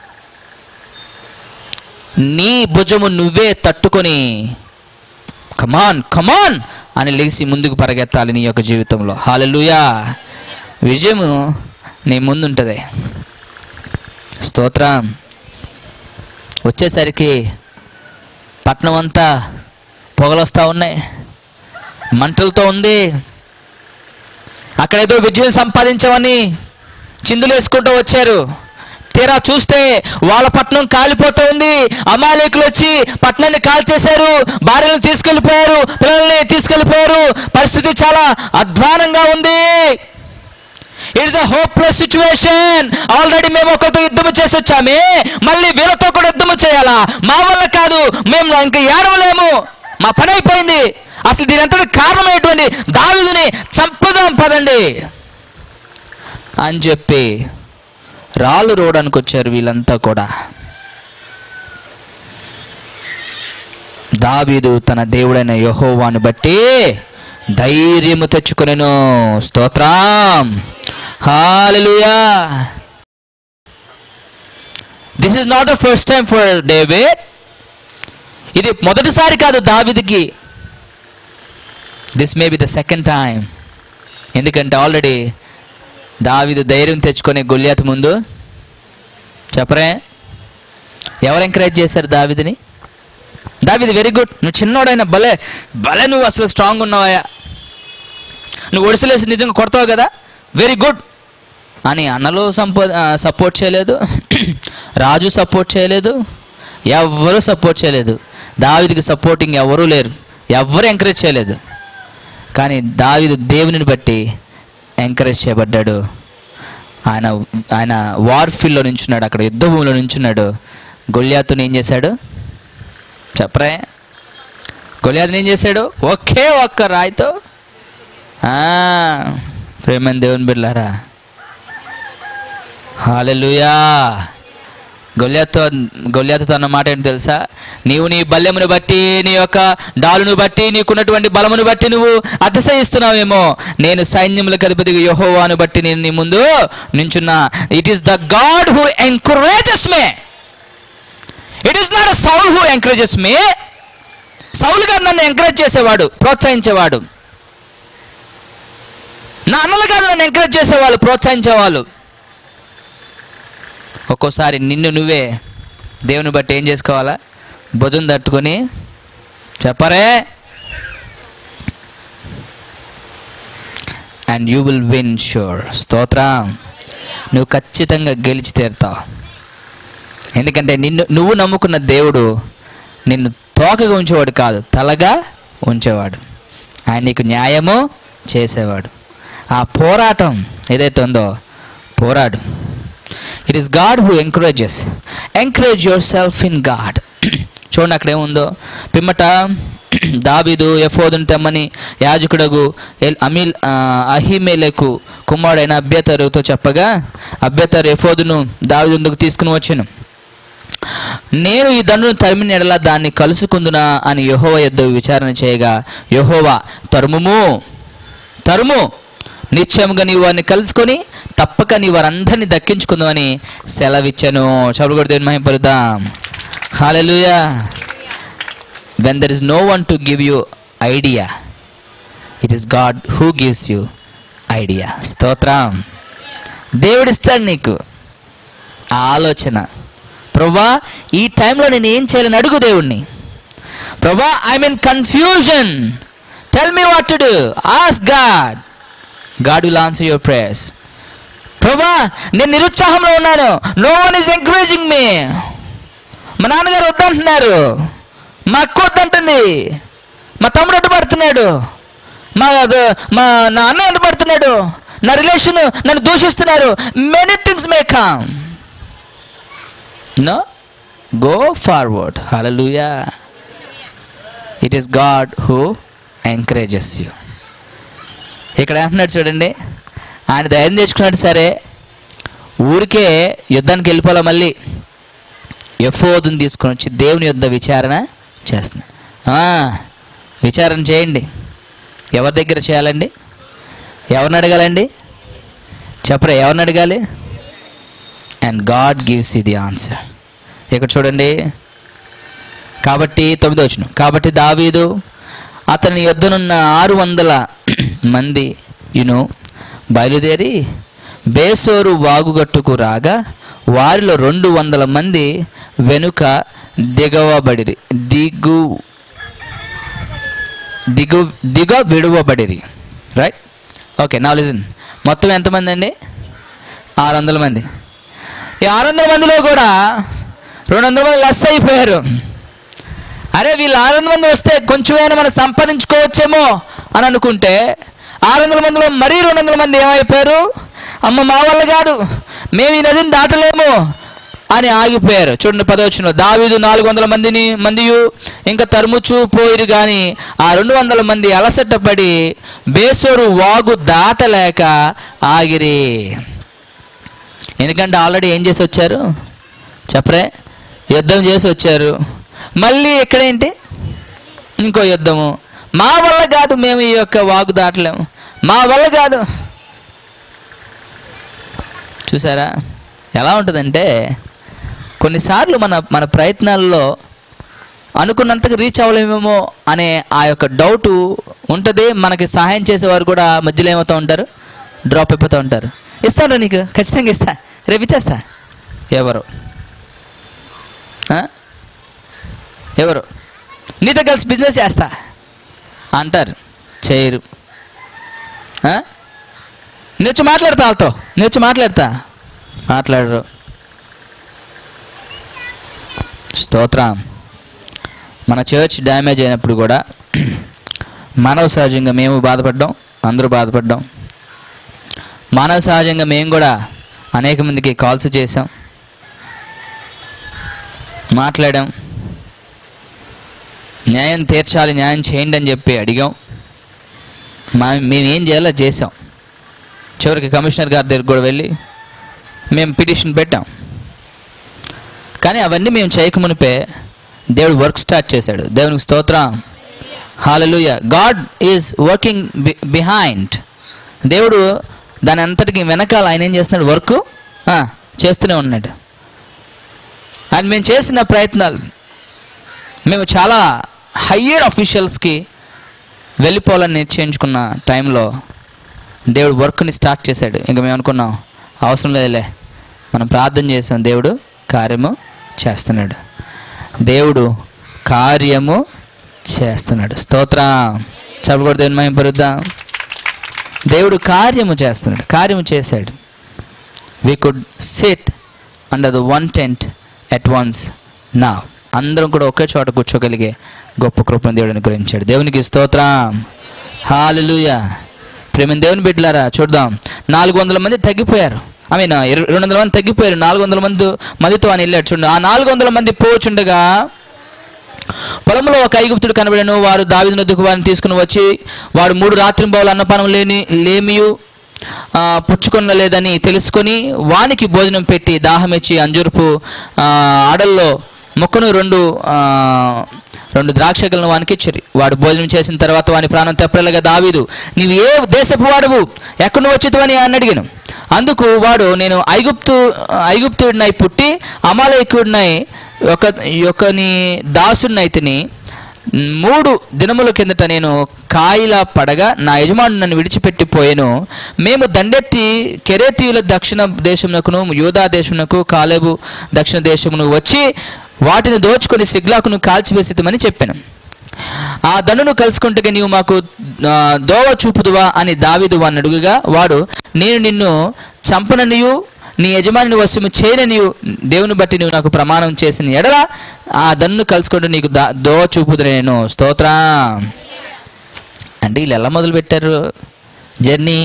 నీ భుజము నువ్వే తట్టుకొని కమాన్ కమాన్ అని లేచి ముందుకు పరిగెత్తాలి నీ యొక్క జీవితంలో హాలెలుయా విజయము నీ ముందుంటుంది స్తోత్రం వచ్చేసరికి పట్నం అంతా పొగలొస్తూ ఉన్నాయి మంటలతో ఉంది అక్కడేదో విజయం సంపాదించామని చిందులు వేసుకుంటూ వచ్చారు తీరా చూస్తే వాళ్ళ పట్నం కాలిపోతూ ఉంది అమాలేకులు వచ్చి పట్నాన్ని కాల్చేశారు భార్యలను తీసుకెళ్ళిపోయారు పిల్లల్ని తీసుకెళ్ళిపోయారు పరిస్థితి చాలా అధ్వానంగా ఉంది it is a hopeless situation already మేము ఒకరితో యుద్ధం చేసి వచ్చామే మళ్ళీ వీళ్ళతో కూడా యుద్ధం చేయాలా మా వల్ల కాదు మేము ఇంకా ఏడవలేము మా పని అయిపోయింది అసలు దీని అంతటి కారణమైనటువంటి దావిదిని చంపుదాం పదండి అని చెప్పి రాళ్ళు రోడానికి వచ్చారు వీళ్ళంతా కూడా దావీదు తన దేవుడైన యహోవాను బట్టి ధైర్యము తెచ్చుకొనెను స్తోత్రం హాలలుయా this is not the first time for David ఇది మొదటిసారి కాదు దావిదికి this may be the second time ఎందుకంటే ఆల్రెడీ దావిదు ధైర్యం తెచ్చుకునే గొల్యాత్ ముందు చెప్పరే ఎవరు ఎంకరేజ్ చేశారు దావిదిని దావిది వెరీ గుడ్ నువ్వు చిన్నోడైనా భలే భలే నువ్వు అసలు స్ట్రాంగ్ ఉన్నావా నువ్వు ఒడిసలేసి నిజంగా కొడతావు కదా వెరీ గుడ్ అని అన్నలు సంపో సపోర్ట్ చేయలేదు రాజు సపోర్ట్ చేయలేదు ఎవ్వరూ సపోర్ట్ చేయలేదు దావిదికి సపోర్టింగ్ ఎవరూ లేరు ఎవ్వరు ఎంకరేజ్ చేయలేదు కానీ దావిదు దేవునిని బట్టి ఎంకరేజ్ చేయబడ్డాడు ఆయన ఆయన వార్ ఫీల్డ్లో నించున్నాడు అక్కడ యుద్ధ భూమిలో నించున్నాడు గొల్యాతుని ఏం చేశాడు చెప్పరే గొల్యాతుని ఏం చేశాడు ఒకే ఒక్క రాయితో ఆ, ప్రేమని దేవుని బిడ్డారా హాలెలుయా గొల్యాతో గొల్యాతుతో అన్న మాట ఏంటి తెలుసా నీవు నీ బల్యమును బట్టి నీ యొక్క డాలును బట్టి నీకున్నటువంటి బలమును బట్టి నువ్వు అతిశయిస్తున్నావేమో నేను సైన్యములకు అధిపతి యహోవాను బట్టి నేను నీ ముందు నించున్నా it is the God who encourages me it is not Saul who encourages me సౌలు గారు నన్ను ఎంకరేజ్ చేసేవాడు ప్రోత్సహించేవాడు నా అన్నలు కాదు నన్ను ఎంకరేజ్ చేసేవాళ్ళు ప్రోత్సహించేవాళ్ళు ఒక్కోసారి నిన్ను నువ్వే దేవుని బట్టి ఏం చేసుకోవాలా భుజం తట్టుకొని చెప్పరే and you will win sure స్తోత్రం నువ్వు ఖచ్చితంగా గెలిచి తీరుతావు ఎందుకంటే నిన్ను నువ్వు నమ్ముకున్న దేవుడు నిన్ను తోకగా ఉంచేవాడు కాదు తలగా ఉంచేవాడు ఆయన నీకు న్యాయము చేసేవాడు ఆ పోరాటం ఏదైతే ఉందో పోరాడు it is God who encourages encourage yourself in God చూడండి అక్కడ ఏముందో పిమ్మట దాబీదు ఎఫోదును తెమ్మని యాజకుడగు ఎల్ అమీల్ ఆ, అహిమేలకు కుమారుడైన అభ్యతరుతో చెప్పగా అభ్యతరు ఎఫోదును దావిదుకు తీసుకుని వచ్చాను నేను ఈ దండును తరిమిన ఎడల దాన్ని కలుసుకుందునా అని యహోవ యొద్ద విచారణ చేయగా యహోవా తరుముము తరుము నిశ్చయముగా నీవు వారిని కలుసుకొని తప్పక నీ వారందరినీ దక్కించుకుందామని సెలవిచ్చాను చదువు కూడా దేవుని మహింపరుద్దాం హాలెలుయా when there is no one to give you idea it is God who gives you idea స్తోత్రం దేవుడిస్తాడు నీకు ఆ ఆలోచన ప్రభా ఈ టైంలో నేను ఏం చేయాలని అడుగు దేవుణ్ణి ప్రభా I mean confusion tell me what to do ask God God will answer your prayers ప్రభా నేను నిరుత్సాహంలో ఉన్నాను no one is encouraging me మా నాన్నగారు వద్దంటున్నారు మా అక్క వద్దంటుంది మా తమ్ముడు అడ్డుపడుతున్నాడు మా మా నా అన్నయ్య అడ్డుపడుతున్నాడు నా రిలేషన్ నన్ను దూషిస్తున్నారు many things may come no go forward హలలుయా it is God who encourages you ఇక్కడ ఏమంటున్నాడు చూడండి ఆయన ధైర్యం తెచ్చుకున్నాడు సరే ఊరికే యుద్ధానికి వెళ్ళిపోలే మళ్ళీ ఎఫోదుని తీసుకొని వచ్చి దేవుని యుద్ధ విచారణ చేస్తున్నాడు ఆ, విచారణ చేయండి ఎవరి దగ్గర చేయాలండి ఎవరిని అడగాలండి చెప్పరా ఎవరిని అడగాలి and God gives you the answer ఇక్కడ చూడండి కాబట్టి తొమ్మిదో వచ్చిన కాబట్టి దావీదు అతని యొద్దనున్న ఆరు వందల మంది యును బయలుదేరి బేసోరు వాగుగట్టుకు రాగా వారిలో రెండు వందల మంది వెనుక దిగవబడిరి దిగు దిగు దిగ విడువబడిరి రైట్ ఓకే నా లిజన్ మొత్తం ఎంతమంది అండి ఆరు వందల మంది ఈ ఆరు వందల మందిలో కూడా రెండు వందల మంది లెస్ అయిపోయారు అరే వీళ్ళు ఆరు వందల మంది వస్తే కొంచెమైనా మనం సంపాదించుకోవచ్చేమో అని అనుకుంటే ఆరు వందల మందిలో మరీ రెండు వందల మంది ఏమైపోయారు అమ్మ మా వల్ల కాదు మేము ఈ నదిని దాటలేము అని ఆగిపోయారు చూడండి పదవచ్చును దావీదు నాలుగు వందల మందిని మందియు ఇంకా తరుముచు పోయిరు కానీ ఆ రెండు వందల మంది అలసటపడి బేసోరు వాగు దాటలేక ఆగిరి ఎందుకంటే ఆల్రెడీ ఏం చేసి వచ్చారు చెప్పరే యుద్ధం చేసి వచ్చారు మళ్ళీ ఎక్కడేంటి ఇంకో యుద్ధము మా వల్ల కాదు మేము ఈ యొక్క వాగు దాటలేము మా వల్ల కాదు చూసారా ఎలా ఉంటుందంటే కొన్నిసార్లు మన మన ప్రయత్నాల్లో అనుకున్నంతగా రీచ్ అవ్వలేమేమో అనే ఆ యొక్క డౌట్ ఉంటుంది మనకి సహాయం చేసేవారు కూడా మధ్యలో ఏమవుతూ ఉంటారు డ్రాప్ అయిపోతూ ఉంటారు ఇస్తాను నీకు ఖచ్చితంగా ఇస్తా రేపు ఇచ్చేస్తా ఎవరు ఆ? ఎవరు నీతో కలిసి బిజినెస్ చేస్తా అంటారు చేయరు ఆ? నేను వచ్చి మాట్లాడతా వాళ్ళతో నేను వచ్చి మాట్లాడతా మాట్లాడరు స్తోత్రం మన చర్చ్ డ్యామేజ్ అయినప్పుడు కూడా మానవ సహజంగా మేము బాధపడ్డాం అందరూ బాధపడ్డాం మానవ సహజంగా మేము కూడా అనేక మందికి కాల్స్ చేసాం మాట్లాడాం న్యాయం తీర్చాలి న్యాయం చేయండి అని చెప్పి అడిగాం మా మేము ఏం చేయాలో అది చేసాం చివరికి కమిషనర్ గారి దగ్గర కూడా వెళ్ళి మేము పిటిషన్ పెట్టాం కానీ అవన్నీ మేము చేయకమునిపే దేవుడు వర్క్ స్టార్ట్ చేశాడు దేవునికి స్తోత్రం హాలలుయ గాడ్ ఈజ్ వర్కింగ్ బిహైండ్ దేవుడు దాని అంతటికి వెనకాల ఆయన ఏం చేస్తున్నాడు వర్క్ చేస్తూనే ఉన్నాడు అండ్ మేము చేసిన ప్రయత్నాలు మేము చాలా హయ్యర్ అఫీషియల్స్కి వెళ్ళిపోవాలని నిశ్చయించుకున్న టైంలో దేవుడు వర్క్ని స్టార్ట్ చేశాడు ఇంకా మేము అనుకున్నాం అవసరం లేదులే మనం ప్రార్థన చేసాం దేవుడు కార్యము చేస్తున్నాడు దేవుడు కార్యము చేస్తున్నాడు స్తోత్రం చెప్పకూడదు దేవుని మేము పరుద్దాం దేవుడు కార్యము చేస్తున్నాడు కార్యము చేశాడు we could sit under the one tent at once నా అందరం కూడా ఒకే చోట కూర్చోగలిగే గొప్ప కృపను దేవుడు అనుగ్రహించాడు దేవునికి స్తోత్రం హాలలుయ ప్రేమ దేవుని బిడ్డలారా చూద్దాం నాలుగు వందల మంది తగ్గిపోయారు ఐ మీన్ రెండు వందల మంది తగ్గిపోయారు నాలుగు వందల మంది మందితో అని వెళ్ళాడు చూడండి ఆ నాలుగు వందల మంది పోచుండగా పొలంలో ఒక ఐగుప్తుడు కనబడను వారు దావిదు నదుకు వారిని తీసుకుని వచ్చి వాడు మూడు రాత్రింబావులు అన్నపానం లేని లేమియు ఆ, పుచ్చుకొన లేదని తెలుసుకొని వానికి భోజనం పెట్టి దాహమిచ్చి అంజూరపు ఆ, ఆడల్లో మొక్కను రెండు ఆ, రెండు ద్రాక్షగలను వానికి ఇచ్చిరి వాడు భోజనం చేసిన తర్వాత వాని ప్రాణం తెప్పరలుగా దావీదు నీవు ఏ దేశపు వాడువు ఎక్కడ నువ్వు వచ్చితవని అని అడిగాను అందుకు వాడు నేను ఐగుప్తు ఐగుప్తుడినై పుట్టి అమాలయకుడినై ఒక యొక్కని దాసుడినైతిని మూడు దినముల కిందట నేను కాయిలా పడగా నా యజమాను నన్ను విడిచిపెట్టిపోయాను మేము దండెత్తి కెరేతీయుల దక్షిణ దేశమునకును యూదా దేశమునకు కాలేబు దక్షిణ దేశమును వచ్చి వాటిని దోచుకొని సిగ్లాకును కాల్చివేసిమని చెప్పాను ఆ దండును కలుసుకుంటే నీవు మాకు ఆ, దోవ చూపుదువా అని దావీదు వాడిని అడుగుగా వాడు నేను నిన్ను చంపననియు నీ యజమాని వశము చేయననియు దేవుని బట్టి నువ్వు నాకు ప్రమాణం చేసిన ఎడల ఆ దన్ను కలుసుకుంటూ నీకు దా దోవ చూపుదు నేను స్తోత్రా అంటే వీళ్ళు ఎలా మొదలు పెట్టారు జర్నీ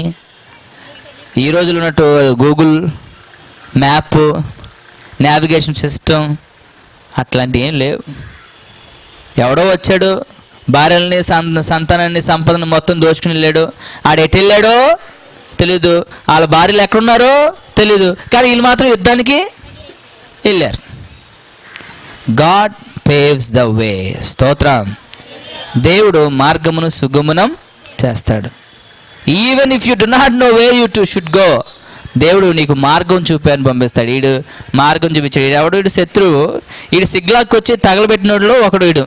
ఈ రోజులు ఉన్నట్టు గూగుల్ మ్యాప్ నావిగేషన్ సిస్టమ్ అట్లాంటి ఏం లేవు ఎవడో వచ్చాడు భార్యల్ని సంత సంతానాన్ని సంపదను మొత్తం దోచుకుని వెళ్ళాడు ఆడు ఎటు వెళ్ళాడో తెలీదు వాళ్ళ భార్యలు ఎక్కడున్నారో తెలీదు కానీ వీళ్ళు మాత్రం యుద్ధానికి వెళ్ళారు గాడ్ పేవ్స్ ద వే స్తోత్రం దేవుడు మార్గమును సుగమనం చేస్తాడు even if you do not know where you to should go దేవుడు నీకు మార్గం చూపాను పంపిస్తాడు వీడు మార్గం చూపించాడు ఈడు ఎవడు వీడు శత్రువు వీడు సిగ్లాకి వచ్చి తగలబెట్టినోడులో ఒకడు వీడు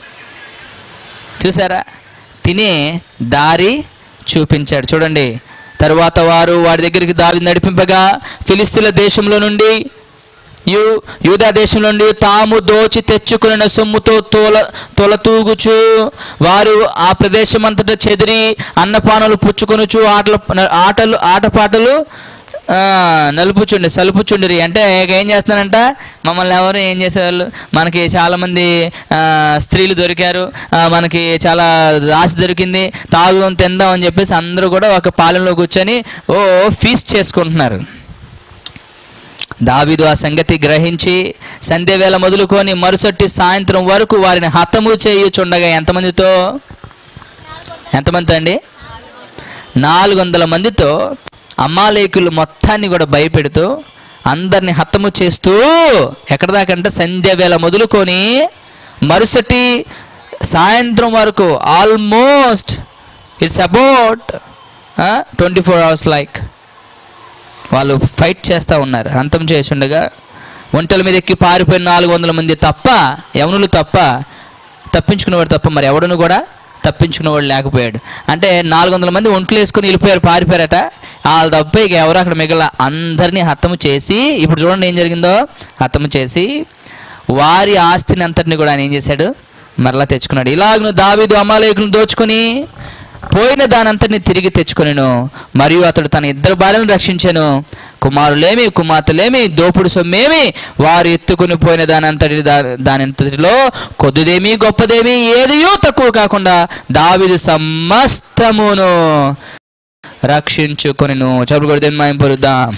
చూసారా తినే దారి చూపించాడు చూడండి తరువాత వారు వాడి దగ్గరికి దారి నడిపింపగా ఫిలిస్తీన్ల దేశంలో నుండి యు యూదా దేశం నుండి తాము దోచి తెచ్చుకున్న సొమ్ముతో తోల తొలతూగుచు వారు ఆ ప్రదేశం అంతటా చెదిరి అన్నపానాలు పుచ్చుకొనుచు ఆటలు ఆటలు ఆటపాటలు ఆ, నలుపుచుండి సలుపుచుండిరి అంటే ఇక ఏం చేస్తున్నారంట మమ్మల్ని ఎవరు ఏం చేసేవాళ్ళు మనకి చాలామంది ఆ, స్త్రీలు దొరికారు ఆ, మనకి చాలా ఆశ దొరికింది తాగుదాం తిందాం అని చెప్పేసి అందరూ కూడా ఒక పాలెంలో కూర్చొని ఓ ఫీస్ట్ చేసుకుంటున్నారు దావీదు ఆ సంగతి గ్రహించి సంధ్యవేళ మొదలుకొని మరుసటి సాయంత్రం వరకు వారిని హతము చేయుచుండగా ఎంతమందితో ఎంతమంది అండి నాలుగు వందల మందితో అమ్మాలేకులు మొత్తాన్ని కూడా భయపెడుతూ అందరిని హతము చేస్తూ ఎక్కడ దాకంటే సంధ్యవేళ మొదలుకొని మరుసటి సాయంత్రం వరకు almost it's about twenty four hours like వాళ్ళు ఫైట్ చేస్తూ ఉన్నారు అంతం చేస్తుండగా ఒంటెల మీద ఎక్కి పారిపోయిన నాలుగు వందల మంది తప్ప యవనులు తప్ప తప్పించుకునేవాడు తప్ప మరి ఎవడను కూడా తప్పించుకునేవాడు లేకపోయాడు అంటే నాలుగు వందల మంది ఒంట్లు వేసుకుని వెళ్ళిపోయారు పారిపోయారట వాళ్ళ తప్ప ఇక ఎవరు అక్కడ మిగల అందరినీ హతము చేసి ఇప్పుడు చూడండి ఏం జరిగిందో హతము చేసి వారి ఆస్తిని అంతటిని కూడా ఆయన ఏం చేశాడు మరలా తెచ్చుకున్నాడు ఇలాగను దావీదు అమాలేకులను దోచుకొని పోయిన దానంతటిని తిరిగి తెచ్చుకొనెను మరియు అతడు తన ఇద్దరు భార్యలను రక్షించాను కుమారులేమి కుమార్తెలేమి దోపుడు సొమ్మేమి వారు ఎత్తుకుని పోయిన దానంతటి దా- దానంతటిలో కొద్దిదేమి గొప్పదేమి ఏదియో తక్కువ కాకుండా దావిదు సమస్తమును రక్షించుకొనిను చెప్పుడు కొడితే మాయం పరుద్దాం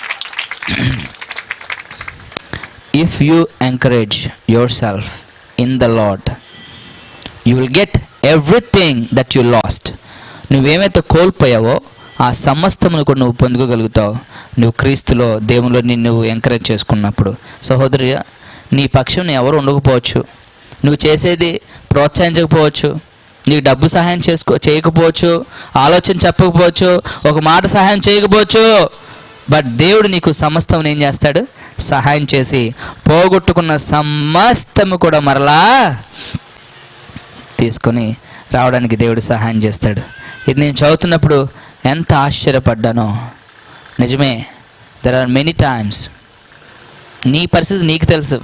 if you encourage yourself in the Lord you will get everything that you lost నువ్వేమైతే కోల్పోయావో ఆ సమస్తమును కూడా నువ్వు పొందుకోగలుగుతావు నువ్వు క్రీస్తులో దేవులో నిన్ను ఎంకరేజ్ చేసుకున్నప్పుడు సహోదరి నీ పక్షం ఎవరు ఉండకపోవచ్చు నువ్వు చేసేది ప్రోత్సహించకపోవచ్చు నీకు డబ్బు సహాయం చేసుకో చేయకపోవచ్చు ఆలోచన చెప్పకపోవచ్చు ఒక మాట సహాయం చేయకపోవచ్చు బట్ దేవుడు నీకు సమస్తం ఏం చేస్తాడు సహాయం చేసి పోగొట్టుకున్న సమస్తము కూడా మరలా తీసుకొని రావడానికి దేవుడు సహాయం చేస్తాడు ఇది నేను చదువుతున్నప్పుడు ఎంత ఆశ్చర్యపడ్డానో నిజమే దెర్ ఆర్ మెనీ టైమ్స్ నీ పరిస్థితి నీకు తెలుసు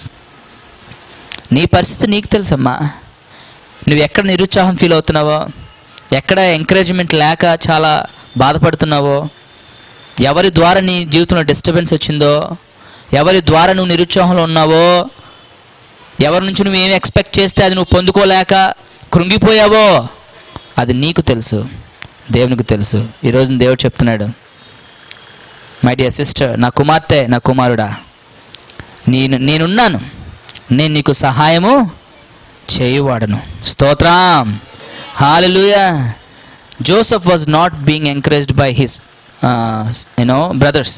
నీ పరిస్థితి నీకు తెలుసమ్మా నువ్వు ఎక్కడ నిరుత్సాహం ఫీల్ అవుతున్నావో ఎక్కడ ఎంకరేజ్మెంట్ లేక చాలా బాధపడుతున్నావో ఎవరి ద్వారా నీ జీవితంలో డిస్టర్బెన్స్ వచ్చిందో ఎవరి ద్వారా నువ్వు నిరుత్సాహంలో ఉన్నావో ఎవరి నుంచి నువ్వు ఏమి ఎక్స్పెక్ట్ చేస్తే అది నువ్వు పొందుకోలేక కృంగిపోయావో అది నీకు తెలుసు దేవునికి తెలుసు ఈరోజు దేవుడు చెప్తున్నాడు మై డియర్ సిస్టర్ నా కుమార్తె నా కుమారుడా నేను నేనున్నాను నేను నీకు సహాయము చేయువాడను స్తోత్రం హాలెలూయా Joseph was not being encouraged by his you know brothers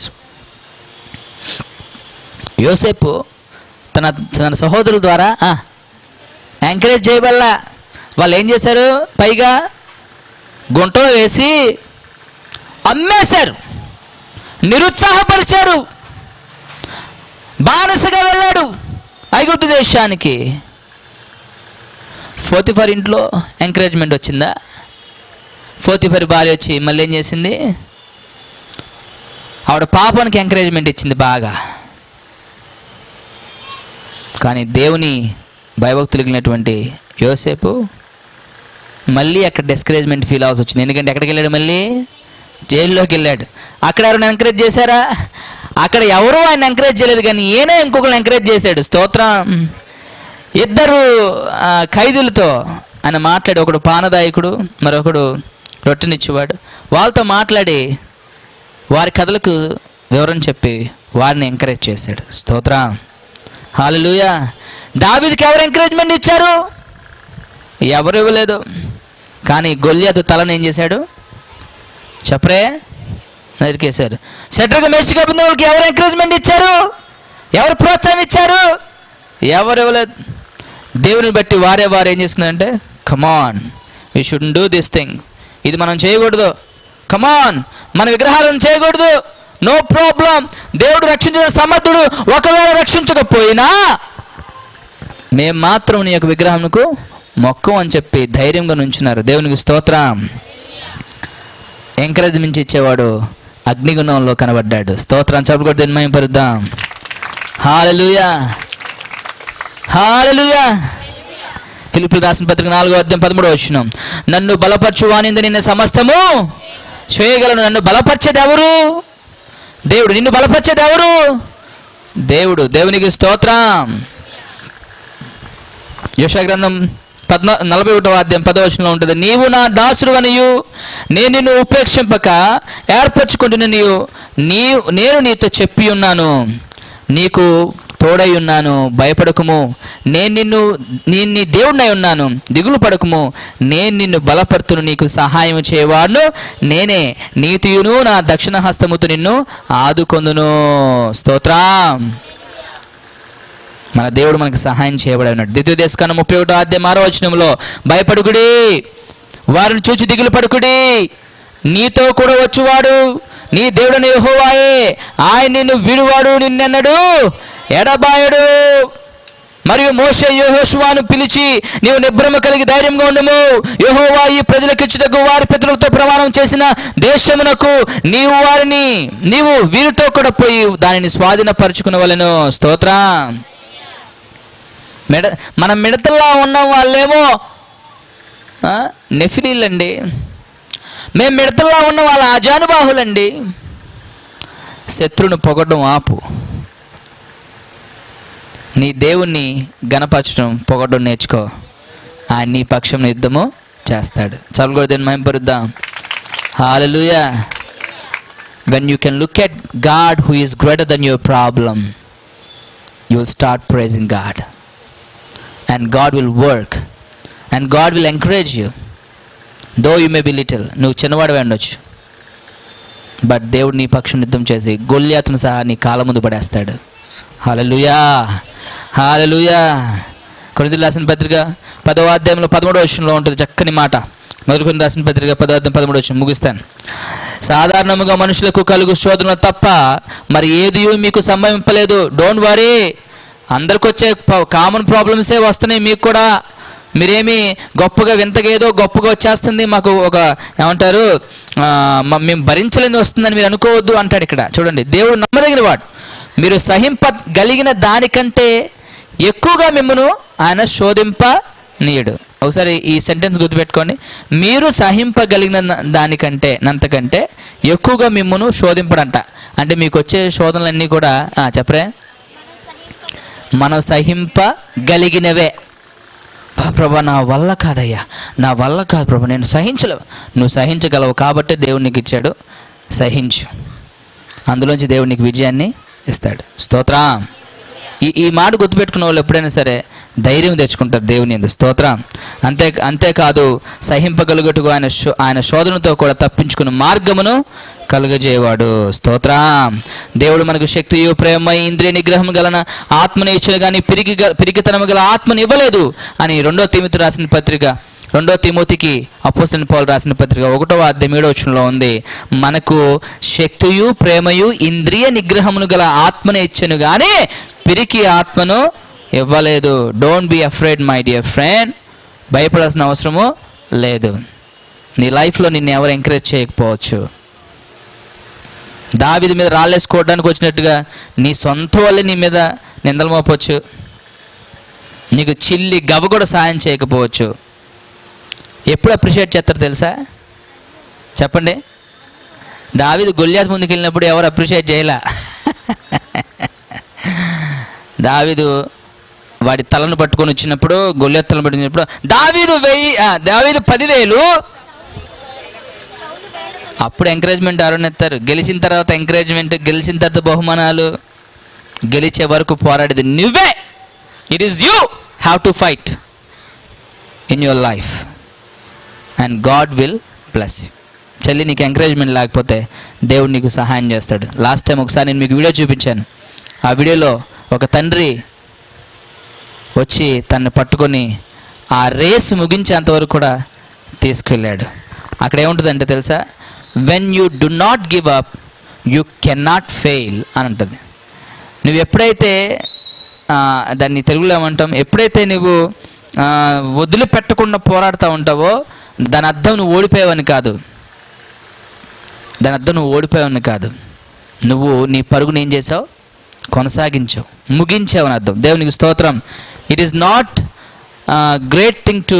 యోసేపు తన తన సహోదరుల ద్వారా ఎంకరేజ్ చేయబల్ల వాళ్ళు ఏం చేశారు పైగా గుంటలో వేసి అమ్మేశారు నిరుత్సాహపరిచారు బానిసగా వెళ్ళాడు ఐగుప్తు దేశానికి ఫోర్తిఫర్ ఇంట్లో ఎంకరేజ్మెంట్ వచ్చిందా ఫోర్తిఫర్ భార్య వచ్చి మళ్ళీ ఏం చేసింది ఆవిడ పాపానికి ఎంకరేజ్మెంట్ ఇచ్చింది బాగా కానీ దేవుని భయభక్తులు కలిగినటువంటి యోసేపు మళ్ళీ అక్కడ డిస్కరేజ్మెంట్ ఫీల్ అవ్వాల్సి వచ్చింది ఎందుకంటే ఎక్కడికి వెళ్ళాడు మళ్ళీ జైల్లోకి వెళ్ళాడు అక్కడ ఎవరైనా ఎంకరేజ్ చేశారా అక్కడ ఎవరు ఆయన ఎంకరేజ్ చేయలేదు కానీ ఈయనే ఇంకొకరిని ఎంకరేజ్ చేశాడు స్తోత్రం ఇద్దరు ఆ, ఖైదీలతో ఆయన మాట్లాడి ఒకడు పానదాయకుడు మరొకడు రొట్టెనిచ్చేవాడు వాళ్ళతో మాట్లాడి వారి కథలకు వివరం చెప్పి వారిని ఎంకరేజ్ చేశాడు స్తోత్రం హాలూయా దావీదికి ఎవరు ఎంకరేజ్మెంట్ ఇచ్చారు ఎవరు ఇవ్వలేదు కానీ గొల్లియాతు తలను ఏం చేశాడు చెప్పరే నరికేశారు సెట్రగా మెస్సిగా వాళ్ళకి ఎవరు ఎంకరేజ్మెంట్ ఇచ్చారు ఎవరు ప్రోత్సాహం ఇచ్చారు ఎవరు ఇవ్వలేదు దేవుని బట్టి వారే వారు ఏం చేస్తున్నారంటే come on we should do this thing ఇది మనం చేయకూడదు కమాన్ మన విగ్రహాలను చేయకూడదు నో ప్రాబ్లం దేవుడు రక్షించిన సమర్థుడు ఒకవేళ రక్షించకపోయినా మేము మాత్రం నీ యొక్క విగ్రహంకు మొక్కం అని చెప్పి ధైర్యంగా నుంచున్నారు దేవునికి స్తోత్రం ఎంకరేజ్మెంట్ ఇచ్చేవాడు అగ్నిగుణంలో కనబడ్డాడు స్తోత్రం చప్పుడు కూడా దీన్ని పరుద్దాం హాలలుయా హాలలుయా ఫిలిపిలు రాసిన పత్రిక నాలుగో అధ్యాయం పదమూడో వచ్చిన నన్ను బలపరచు వానింది నిన్న సమస్తము చేయగలను నన్ను బలపరిచేది ఎవరు దేవుడు నిన్ను బలపరిచేది ఎవరు దేవుడు దేవునికి స్తోత్రం యశా గ్రంథం పద్నా నలభై ఒకటో అధ్యాయం పదవచనంలో ఉంటుంది నీవు నా దాసుడు అనియు నేను నిన్ను ఉపేక్షింపక ఏర్పరచుకుంటున్న నీవు నీ నేను నీతో చెప్పి ఉన్నాను నీకు తోడై ఉన్నాను భయపడకుము నేను నిన్ను నేను నీ దేవుడినై ఉన్నాను దిగులు పడకుము నేను నిన్ను బలపరుతును నీకు సహాయం చేయవాడును నేనే నీతియును నా దక్షిణ హస్తముతో నిన్ను ఆదుకొందును స్తోత్రం మన దేవుడు మనకు సహాయం చేయబడి ఉన్నాడు ద్వితీయ దేశకాన ముప్పై ఒకటో అధ్యాయం ఆరో వచనంలో భయపడుకుడి వారిని చూచి దిగులు పడుకుడి నీతో కూడా వచ్చువాడు నీ దేవుడని యెహోవాయే ఆయన నిన్ను విడువాడు నిన్నెన్నడు ఎడబాయడు మరియు మోషే యెహోషువాను పిలిచి నీవు నిబ్రమ కలిగి ధైర్యంగా ఉండము యెహోవా ఈ ప్రజలకిచ్చుటకు వారి పితరులతో ప్రమాణం చేసిన దేశమునకు నీవు వారిని నీవు వీరితో కూడా పోయి దానిని స్వాధీనపరచుకున్న వలెను స్తోత్రం మిడ మన మిడతల్లా ఉన్న వాళ్ళేమో ఆ, నెఫిలీలండి మేము మిడతల్లా ఉన్న వాళ్ళ ఆజానుబాహులండి శత్రుని పొగడం ఆపు నీ దేవుణ్ణి గణపరచడం పొగడం నేర్చుకో ఆయన నీ పక్షం యుద్ధము చేస్తాడు చదువు కూడా దీన్ని మైంపరుద్దాం హాలలుయా when you can look at God who is greater then your problem you will start praising God and God will work and God will encourage you though you may be little నువ్వు చిన్నవాడివే ఉండొచ్చు but దేవుడు నీ పక్షం యుద్ధం చేసి గొల్యాతును సహా నీ కాళ్ళ ముందు పడేస్తాడు హాలలుయా హాలలుయా కొరింథీయులకు రాసిన పత్రిక పదవ అధ్యాయంలో పదమూడవ విషయంలో ఉంటుంది చక్కని మాట మొదటి కొన్ని రాసిన పత్రిక పదవ అధ్యాయం పదమూడవ విషయం ముగిస్తాను సాధారణముగా మనుషులకు కలుగు శోధనలు తప్ప మరి ఏది మీకు సంభవింపలేదు డోంట్ వరీ అందరికి వచ్చే కామన్ ప్రాబ్లమ్సే వస్తున్నాయి మీకు కూడా మీరేమి గొప్పగా వింతగా ఏదో గొప్పగా వచ్చేస్తుంది మాకు ఒక ఏమంటారు ఆ, మ- మేము భరించలేని వస్తుందని మీరు అనుకోవద్దు అంటాడు ఇక్కడ చూడండి దేవుడు నమ్మదగిన వాడు మీరు సహింపగలిగిన దానికంటే ఎక్కువగా మిమ్మను ఆయన శోధింప నీయడు ఒకసారి ఈ సెంటెన్స్ గుర్తుపెట్టుకోండి మీరు సహింపగలిగిన న- దానికంటే నంతకంటే ఎక్కువగా మిమ్మను శోధింపడంట అంటే మీకు వచ్చే శోధనలన్నీ కూడా ఆ, చెప్పరే మనం సహింపగలిగినవే "పా ప్రభా నా వల్ల కాదయ్యా నా వల్ల కాదు ప్రభా నేను సహించలేవు నువ్వు సహించగలవు కాబట్టి దేవుడు నీకు ఇచ్చాడు సహించు అందులోంచి దేవుడు నీకు విజయాన్ని ఇస్తాడు స్తోత్రం ఈ ఈ మాట గుర్తుపెట్టుకున్న వాళ్ళు ఎప్పుడైనా సరే ధైర్యం తెచ్చుకుంటారు దేవుని ఎందు స్తోత్రం అంతే అంతేకాదు సహింపగలుగుటకు ఆయన శో ఆయన శోధనతో కూడా తప్పించుకున్న మార్గమును కలుగజేయవాడు స్తోత్రం దేవుడు మనకు శక్తియు ప్రేమ ఇంద్రియ నిగ్రహం గలన ఆత్మని ఇచ్చిన కానీ పిరిగి పిరిగితనము గల ఆత్మని ఇవ్వలేదు అని రెండో తిమితి రాసిన పత్రిక రెండో తిమోతికి అపోస్తని పౌలు రాసిన పత్రిక ఒకటో అధ్యాయం ఏడో వచనంలో ఉంది మనకు శక్తియు ప్రేమయు ఇంద్రియ నిగ్రహమును గల ఆత్మని ఇచ్చను కానీ పిరికి ఆత్మను ఇవ్వలేదు don't be afraid my dear friend భయపడాల్సిన అవసరము లేదు నీ లైఫ్లో నిన్ను ఎవరు ఎంకరేజ్ చేయకపోవచ్చు దావిది మీద రాళ్ళేసుకోవడానికి వచ్చినట్టుగా నీ సొంత వాళ్ళే నీ మీద నిందలు మోపవచ్చు నీకు చిల్లి గవ కూడా సాయం చేయకపోవచ్చు ఎప్పుడు అప్రిషియేట్ చేస్తారో తెలుసా చెప్పండి దావిది గొల్యాత్ ముందుకు వెళ్ళినప్పుడు ఎవరు అప్రిషియేట్ చేయలే దావిదు వాడి తలను పట్టుకొని వచ్చినప్పుడు గొల్యాత్ తలను పట్టుకున్నప్పుడు దావీదు వెయ్యి ఆ, దావీదు పదివేలు అప్పుడు ఎంకరేజ్మెంట్ అరుణెత్తారు గెలిచిన తర్వాత ఎంకరేజ్మెంట్ గెలిచిన తర్వాత బహుమానాలు గెలిచే వరకు పోరాడేది నువ్వే it is you have to fight in your life and God will bless చెల్లి నీకు ఎంకరేజ్మెంట్ లేకపోతే దేవుడు నీకు సహాయం చేస్తాడు లాస్ట్ టైం ఒకసారి నేను మీకు వీడియో చూపించాను ఆ వీడియోలో ఒక తండ్రి వచ్చి తన్ని పట్టుకొని ఆ రేస్ ముగించేంతవరకు కూడా తీసుకెళ్ళాడు అక్కడ ఏముంటుందంటే తెలుసా when you do not give up you can not fail అని ఉంటుంది నువ్వు ఎప్పుడైతే ఆ, దాన్ని తెలుగులో ఏమంటాం ఎప్పుడైతే నువ్వు ఆ, వదిలిపెట్టకుండా పోరాడుతూ ఉంటావో దాని అర్థం నువ్వు ఓడిపోయావని కాదు దాని అర్థం నువ్వు ఓడిపోయావని కాదు నువ్వు నీ పరుగుని ఏం చేసావు కొనసాగించావు ముగించావు అని అర్థం దేవునికి స్తోత్రం it is not great thing to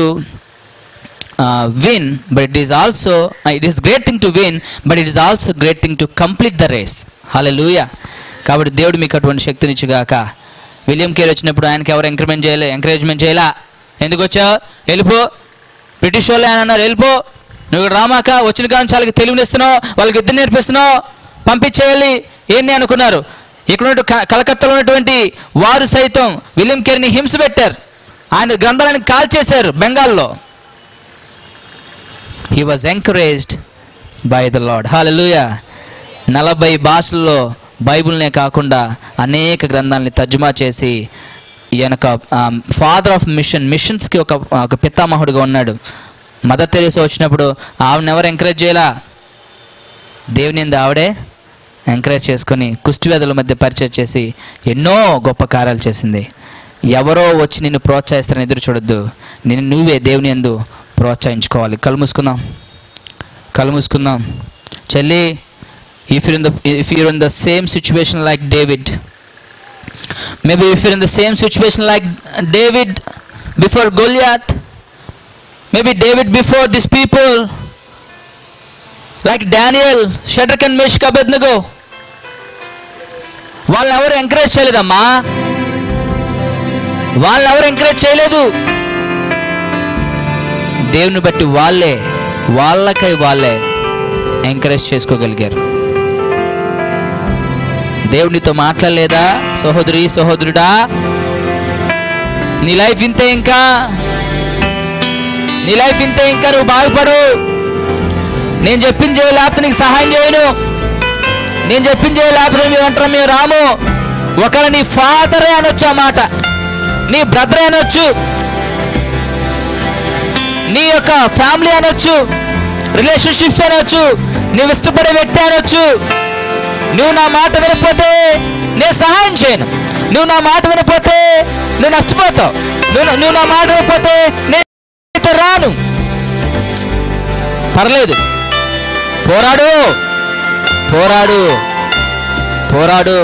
win but it is also it is great thing to win but it is also great thing to complete the race hallelujah కాబట్టి దేవుడు మీకు అటువంటి శక్తినిచ్చుగాక విలియం కేర్ వచ్చినప్పుడు ఆయనకి ఎవరు ఎంకరేజ్మెంట్ చేయలే encouragement చేయలా ఎందుకు వచ్చావు వెళ్ళిపో బ్రిటిష్ వాళ్ళు ఆయన అన్నారు వెళ్ళిపో నువ్వు ఇక్కడ రామాక వచ్చిన కాలం వాళ్ళకి తెలుగునిస్తున్నావు వాళ్ళకి యుద్ధం నేర్పిస్తున్నావు పంపించేయాలి ఏంటి అనుకున్నారు ఇక్కడ ఉన్న కలకత్తాలో ఉన్నటువంటి వారు సైతం విలియం కేర్ని హింస పెట్టారు ఆయన గ్రంథాలను కాల్ చేశారు బెంగాల్లో he was encouraged by the Lord hallelujah నలభై భాషల్లో బైబిల్నే కాకుండా అనేక గ్రంథాలని తర్జుమా చేసి ఈయనొక ఫాదర్ ఆఫ్ మిషన్ మిషన్స్కి ఒక ఒక పితామహుడుగా ఉన్నాడు మదర్ తెరీసా వచ్చినప్పుడు ఆవిడని ఎవరు ఎంకరేజ్ చేయాలా దేవుని ఎందు ఆవిడే ఎంకరేజ్ చేసుకొని కుష్టివ్యాధుల మధ్య పరిచయం చేసి ఎన్నో గొప్ప కార్యాలు చేసింది ఎవరో వచ్చి నిన్ను ప్రోత్సహిస్తారని ఎదురు చూడొద్దు నిన్ను నువ్వే దేవుని ఎందు ప్రోత్సహించుకోవాలి కళ్ళు మూసుకుందాం కళ్ళు మూసుకుందాం చెల్లి if you're in the if you're in the same situation like David maybe if you're in the same situation like David before Goliath maybe David before this people like Daniel Shadrach and Meshach Abednego వాళ్ళని ఎవరు encourage చేయలేదమ్మా వాళ్ళని ఎవరు encourage చేయలేదు దేవుని బట్టి వాళ్ళే వాళ్ళకై వాళ్ళే encourage చేసుకోగలిగారు దేవునితో మాట్లాడలేదా సహోదరి సహోదరుడా నీ లైఫ్ ఇంతే ఇంకా నీ లైఫ్ ఇంతే ఇంకా నువ్వు బాగుపడు నేను చెప్పింది చేయ లేకపోతే నీకు సహాయం చేయను నేను చెప్పింది చేయ లేకపోతే మేము అంటారా మేము రాము ఒకవేళ నీ ఫాదరే అనొచ్చు ఆ మాట నీ బ్రదర్ అనొచ్చు నీ యొక్క ఫ్యామిలీ అనొచ్చు రిలేషన్షిప్స్ అనొచ్చు నువ్వు ఇష్టపడే వ్యక్తి అనొచ్చు నువ్వు నా మాట వినకపోతే నేను సహాయం చేయను నువ్వు నా మాట వినకపోతే నువ్వు నష్టపోతావు నువ్వు నువ్వు నా మాట వినకపోతే నేను నీతో రాను పర్లేదు పోరాడు పోరాడు పోరాడు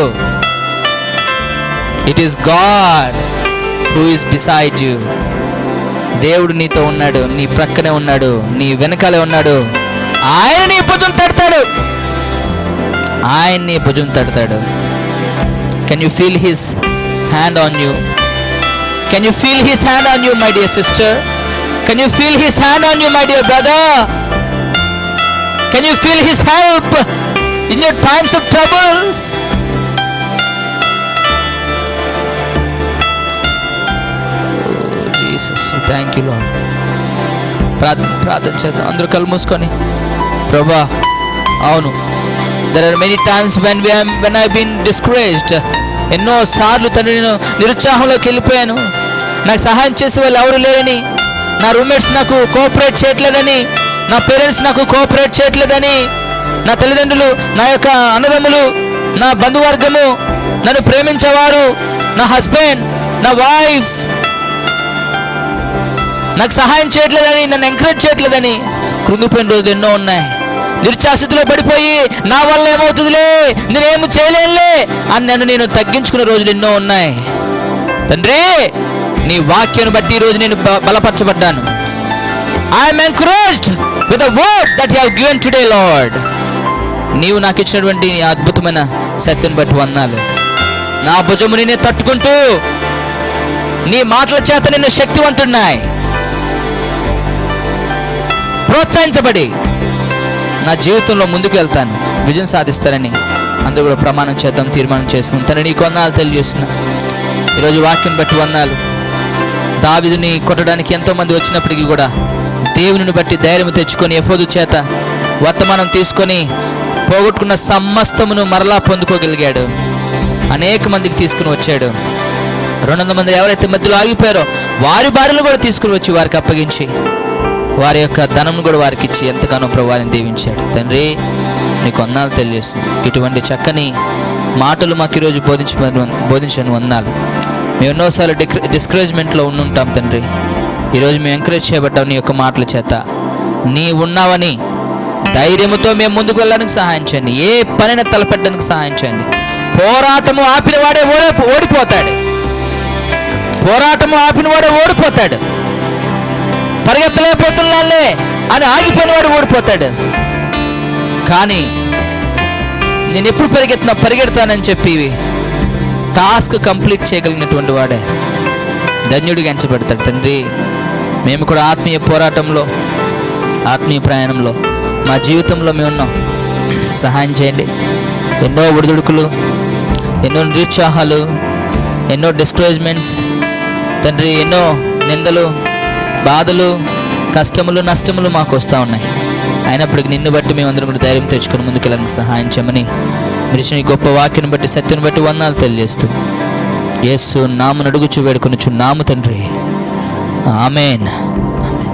it is God who is beside you దేవుడు నీతో ఉన్నాడు నీ ప్రక్కనే ఉన్నాడు నీ వెనకాలే ఉన్నాడు ఆయన నీ భుజం తడతాడు ఆయన నీ భుజం తడతాడు can you feel his hand on you can you feel his hand on you my dear sister can you feel his hand on you my dear brother can you feel his help in your times of troubles Jesus thank you Lord ప్రార్థన ప్రార్థన చేద్దాం అందరూ కళ్ళు మూసుకొని ప్రభా అవును there are many times when when I been discouraged ఎన్నో సార్లు తండ్రి నేను నిరుత్సాహంలోకి వెళ్ళిపోయాను నాకు సహాయం చేసే వాళ్ళు ఎవరు లేరని నా రూమ్మేట్స్ నాకు కోఆపరేట్ చేయట్లేదని నా పేరెంట్స్ నాకు కోఆపరేట్ చేయట్లేదని నా తల్లిదండ్రులు నా యొక్క అన్నదమ్ములు నా బంధువర్గము నన్ను ప్రేమించేవారు నా హస్బెండ్ నా వైఫ్ నాకు సహాయం చేయట్లేదని నన్ను ఎంకరేజ్ చేయట్లేదని కృంగిపోయిన రోజులు ఎన్నో ఉన్నాయి నిరుచాస్థితిలో పడిపోయి నా వల్ల ఏమవుతుందిలే నేనేమి చేయలేనులే అని నన్ను నేను తగ్గించుకునే రోజులు ఎన్నో ఉన్నాయి తండ్రి నీ వాక్యాన్ని బట్టి ఈ రోజు నేను బ- బలపరచబడ్డాను I'm encouraged with word that you given today Lord నీవు నాకు ఇచ్చినటువంటి ఈ అద్భుతమైన శక్తిని బట్టి వందాలు నా భుజము నేనే తట్టుకుంటూ నీ మాటల చేత నిన్ను శక్తివంతున్నాయి ప్రోత్సహించబడి నా జీవితంలో ముందుకు వెళ్తాను విజయం సాధిస్తానని అందరూ కూడా ప్రమాణం చేద్దాం తీర్మానం చేసుకుంటాను నీ కొన్నాళ్ళు తెలియజేస్తున్నా ఈరోజు వాక్యం బట్టి వందాలు దావిదుని కొట్టడానికి ఎంతో మంది వచ్చినప్పటికీ కూడా దేవునిని బట్టి ధైర్యం తెచ్చుకొని ఎఫోదు చేత వర్తమానం తీసుకొని పోగొట్టుకున్న సమస్తమును మరలా పొందుకోగలిగాడు అనేక మందికి తీసుకుని వచ్చాడు రెండు వందల మంది ఎవరైతే మధ్యలో ఆగిపోయారో వారి భార్యలు కూడా తీసుకుని వచ్చి వారికి అప్పగించి వారి యొక్క ధనం కూడా వారికి ఇచ్చి ఎంతగానో ప్రభావాన్ని దీవించాడు తండ్రి నీకు వందాలు తెలియజేస్తుంది ఇటువంటి చక్కని మాటలు మాకు ఈరోజు బోధించ బోధించని వందాలు మేము ఎన్నోసార్లు డిక్ డిస్కరేజ్మెంట్లో ఉండుంటాం తండ్రి ఈరోజు మేము ఎంకరేజ్ చేయబడ్డాం నీ యొక్క మాటల చేత నీ ఉన్నావని ధైర్యంతో మేము ముందుకు వెళ్ళడానికి సహాయం చేయండి ఏ పనిని తలపెట్టడానికి సహాయం చేయండి పోరాటము ఆపిన వాడే ఓడి ఓడిపోతాడు పోరాటము ఆపిన వాడే ఓడిపోతాడు పరిగెత్తలేకపోతున్నాలే అని ఆగిపోయిన వాడు ఓడిపోతాడు కానీ నేను ఎప్పుడు పరిగెత్తినా పరిగెడతానని చెప్పి టాస్క్ కంప్లీట్ చేయగలిగినటువంటి వాడే ధన్యుడిగా ఎంచబడతాడు తండ్రి మేము కూడా ఆత్మీయ పోరాటంలో ఆత్మీయ ప్రయాణంలో మా జీవితంలో మేము ఉన్నాం సహాయం చేయండి ఎన్నో ఒడిదుడుకులు ఎన్నో నిరుత్సాహాలు ఎన్నో డిస్కరేజ్మెంట్స్ తండ్రి ఎన్నో నిందలు బాధలు కష్టములు నష్టములు మాకు వస్తూ ఉన్నాయి అయినప్పటికీ నిన్ను బట్టి మేమందరం కూడా ధైర్యం తెచ్చుకొని ముందుకెళ్ళడానికి సహాయం చేయమని మీరు ఇచ్చిన ఈ గొప్ప వాక్యం బట్టి సత్యం బట్టి వందనాలు తెలియజేస్తూ యేసు నాము నడుగుచు వేడుకొనుచు నాము తండ్రి ఆమెన్ ఆమెన్